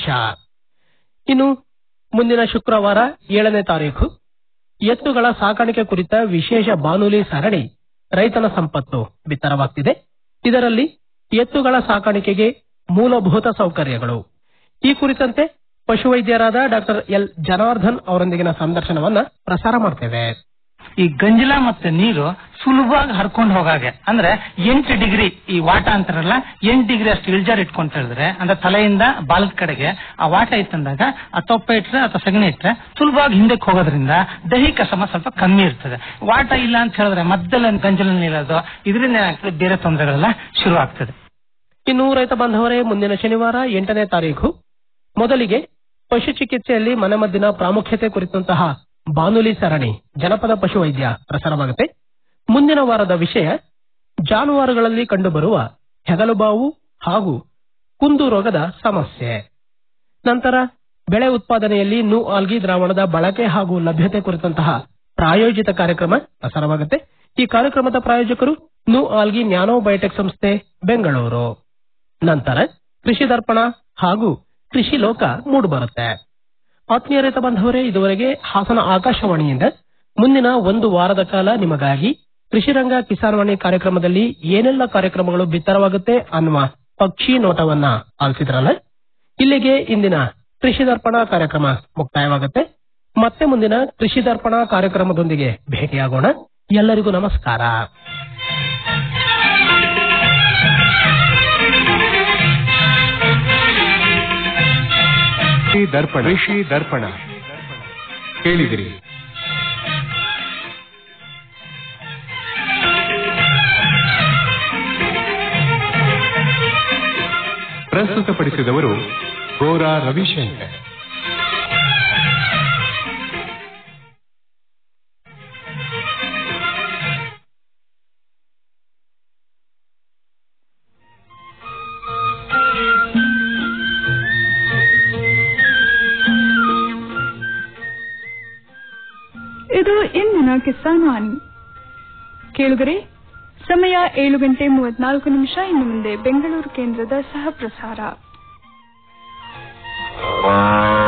ಇನ್ನು ಮುಂದಿನ ಶುಕ್ರವಾರ ಏಳನೇ ತಾರೀಖು ಎತ್ತುಗಳ ಸಾಕಾಣಿಕೆ ಕುರಿತ ವಿಶೇಷ ಬಾನುಲಿ ಸರಣಿ ರೈತನ ಸಂಪತ್ತು ಬಿತ್ತರವಾಗ್ತಿದೆ ಇದರಲ್ಲಿ ಎತ್ತುಗಳ ಸಾಕಾಣಿಕೆಗೆ ಮೂಲಭೂತ ಸೌಕರ್ಯಗಳು ಈ ಕುರಿತಂತೆ ಪಶುವೈದ್ಯರಾದ ಡಾಕ್ಟರ್ ಎಲ್ ಜನಾರ್ದನ್ ಅವರೊಂದಿಗಿನ ಸಂದರ್ಶನವನ್ನ ಪ್ರಸಾರ ಮಾಡ್ತೇವೆ ಈ ಗಂಜಲ ಮತ್ತೆ ನೀರು ಸುಲಭವಾಗಿ ಹರ್ಕೊಂಡು ಹೋಗಾಗೆ ಅಂದ್ರೆ ಎಂಟು ಡಿಗ್ರಿ ಈ ವಾಟ ಅಂತಾರಲ್ಲ ಎಂಟು ಡಿಗ್ರಿ ಅಷ್ಟು ಇಳ್ಜಾರ್ ಇಟ್ಕೊಂತ ಹೇಳಿದ್ರೆ ಅಂದ್ರೆ ತಲೆಯಿಂದ ಬಾಲದ ಕಡೆಗೆ ಆ ವಾಟ ಇತ್ತಂದಾಗ ಆ ತೊಪ್ಪ ಇಟ್ರೆ ಅಥವಾ ಸಗಣಿ ಇಟ್ರೆ ಸುಲಭವಾಗಿ ಹಿಂದಕ್ಕೆ ಹೋಗೋದ್ರಿಂದ ದೈಹಿಕ ಶ್ರಮ ಸ್ವಲ್ಪ ಕಮ್ಮಿ ಇರ್ತದೆ ವಾಟ ಇಲ್ಲ ಅಂತ ಹೇಳಿದ್ರೆ ಮಧ್ಯದಲ್ಲಿ ಗಂಜಲ ನೀರೋದು ಇದರಿಂದ ಏನಾಗ್ತದೆ ಬೇರೆ ತೊಂದರೆಗಳೆಲ್ಲ ಶುರು ಆಗ್ತದೆ ಇನ್ನು ರೈತ ಬಾಂಧವರೇ ಮುಂದಿನ ಶನಿವಾರ ಎಂಟನೇ ತಾರೀಖು ಮೊದಲಿಗೆ ಪಶು ಚಿಕಿತ್ಸೆಯಲ್ಲಿ ಮನೆಮದ್ದಿನ ಪ್ರಾಮುಖ್ಯತೆ ಕುರಿತಂತಹ ಬಾನುಲಿ ಸರಣಿ ಜನಪದ ಪಶುವೈದ್ಯ ಪ್ರಸಾರವಾಗುತ್ತೆ ಮುಂದಿನ ವಾರದ ವಿಷಯ ಜಾನುವಾರುಗಳಲ್ಲಿ ಕಂಡುಬರುವ ಹೆಗಲುಬಾವು ಹಾಗೂ ಕುಂದು ರೋಗದ ಸಮಸ್ಯೆ ನಂತರ ಬೆಳೆ ಉತ್ಪಾದನೆಯಲ್ಲಿ ನು ಆಲ್ಗಿ ದ್ರಾವಣದ ಬಳಕೆ ಹಾಗೂ ಲಭ್ಯತೆ ಕುರಿತಂತಹ ಪ್ರಾಯೋಜಿತ ಕಾರ್ಯಕ್ರಮ ಪ್ರಸಾರವಾಗುತ್ತೆ ಈ ಕಾರ್ಯಕ್ರಮದ ಪ್ರಾಯೋಜಕರು ನು ಆಲ್ಗಿ ನ್ಯಾನೋ ಬಯೋಟೆಕ್ ಸಂಸ್ಥೆ ಬೆಂಗಳೂರು ನಂತರ ಕೃಷಿ ದರ್ಪಣ ಹಾಗೂ ಕೃಷಿ ಲೋಕ ಮೂಡಿಬರುತ್ತೆ ಆತ್ಮೀಯ ರೈತ ಬಾಂಧವರೇ ಇದುವರೆಗೆ ಹಾಸನ ಆಕಾಶವಾಣಿಯಿಂದ ಮುಂದಿನ ಒಂದು ವಾರದ ಕಾಲ ನಿಮಗಾಗಿ ಕೃಷಿರಂಗ ಕಿಸಾನ್ವಾಣಿ ಕಾರ್ಯಕ್ರಮದಲ್ಲಿ ಏನೆಲ್ಲ ಕಾರ್ಯಕ್ರಮಗಳು ಬಿತ್ತರವಾಗುತ್ತೆ ಅನ್ನುವ ಪಕ್ಷಿ ನೋಟವನ್ನ ಆಲಿಸಿದ್ರಲ್ಲ ಇಲ್ಲಿಗೆ ಇಂದಿನ ಕೃಷಿ ದರ್ಪಣ ಕಾರ್ಯಕ್ರಮ ಮುಕ್ತಾಯವಾಗುತ್ತೆ ಮತ್ತೆ ಮುಂದಿನ ಕೃಷಿ ದರ್ಪಣ ಕಾರ್ಯಕ್ರಮದೊಂದಿಗೆ ಭೇಟಿಯಾಗೋಣ ಎಲ್ಲರಿಗೂ ನಮಸ್ಕಾರ ಕೃಷಿ ದರ್ಪಣ ಕೃಷಿ ದರ್ಪಣ ಕೇಳಿದಿರಿ ಪ್ರಸ್ತುತಪಡಿಸಿದವರು ಗೋರಾ ರವಿಶಂಕರ್ ಇದು ಇಂದಿನ ಕಿಸಾನ್ ವಾಣಿ ಕೇಳುಗರೆ ಸಮಯ ಏಳು ಗಂಟೆ ಮೂವತ್ನಾಲ್ಕು ನಿಮಿಷ ಇನ್ನು ಮುಂದೆ ಬೆಂಗಳೂರು ಕೇಂದ್ರದ ಸಹ ಪ್ರಸಾರ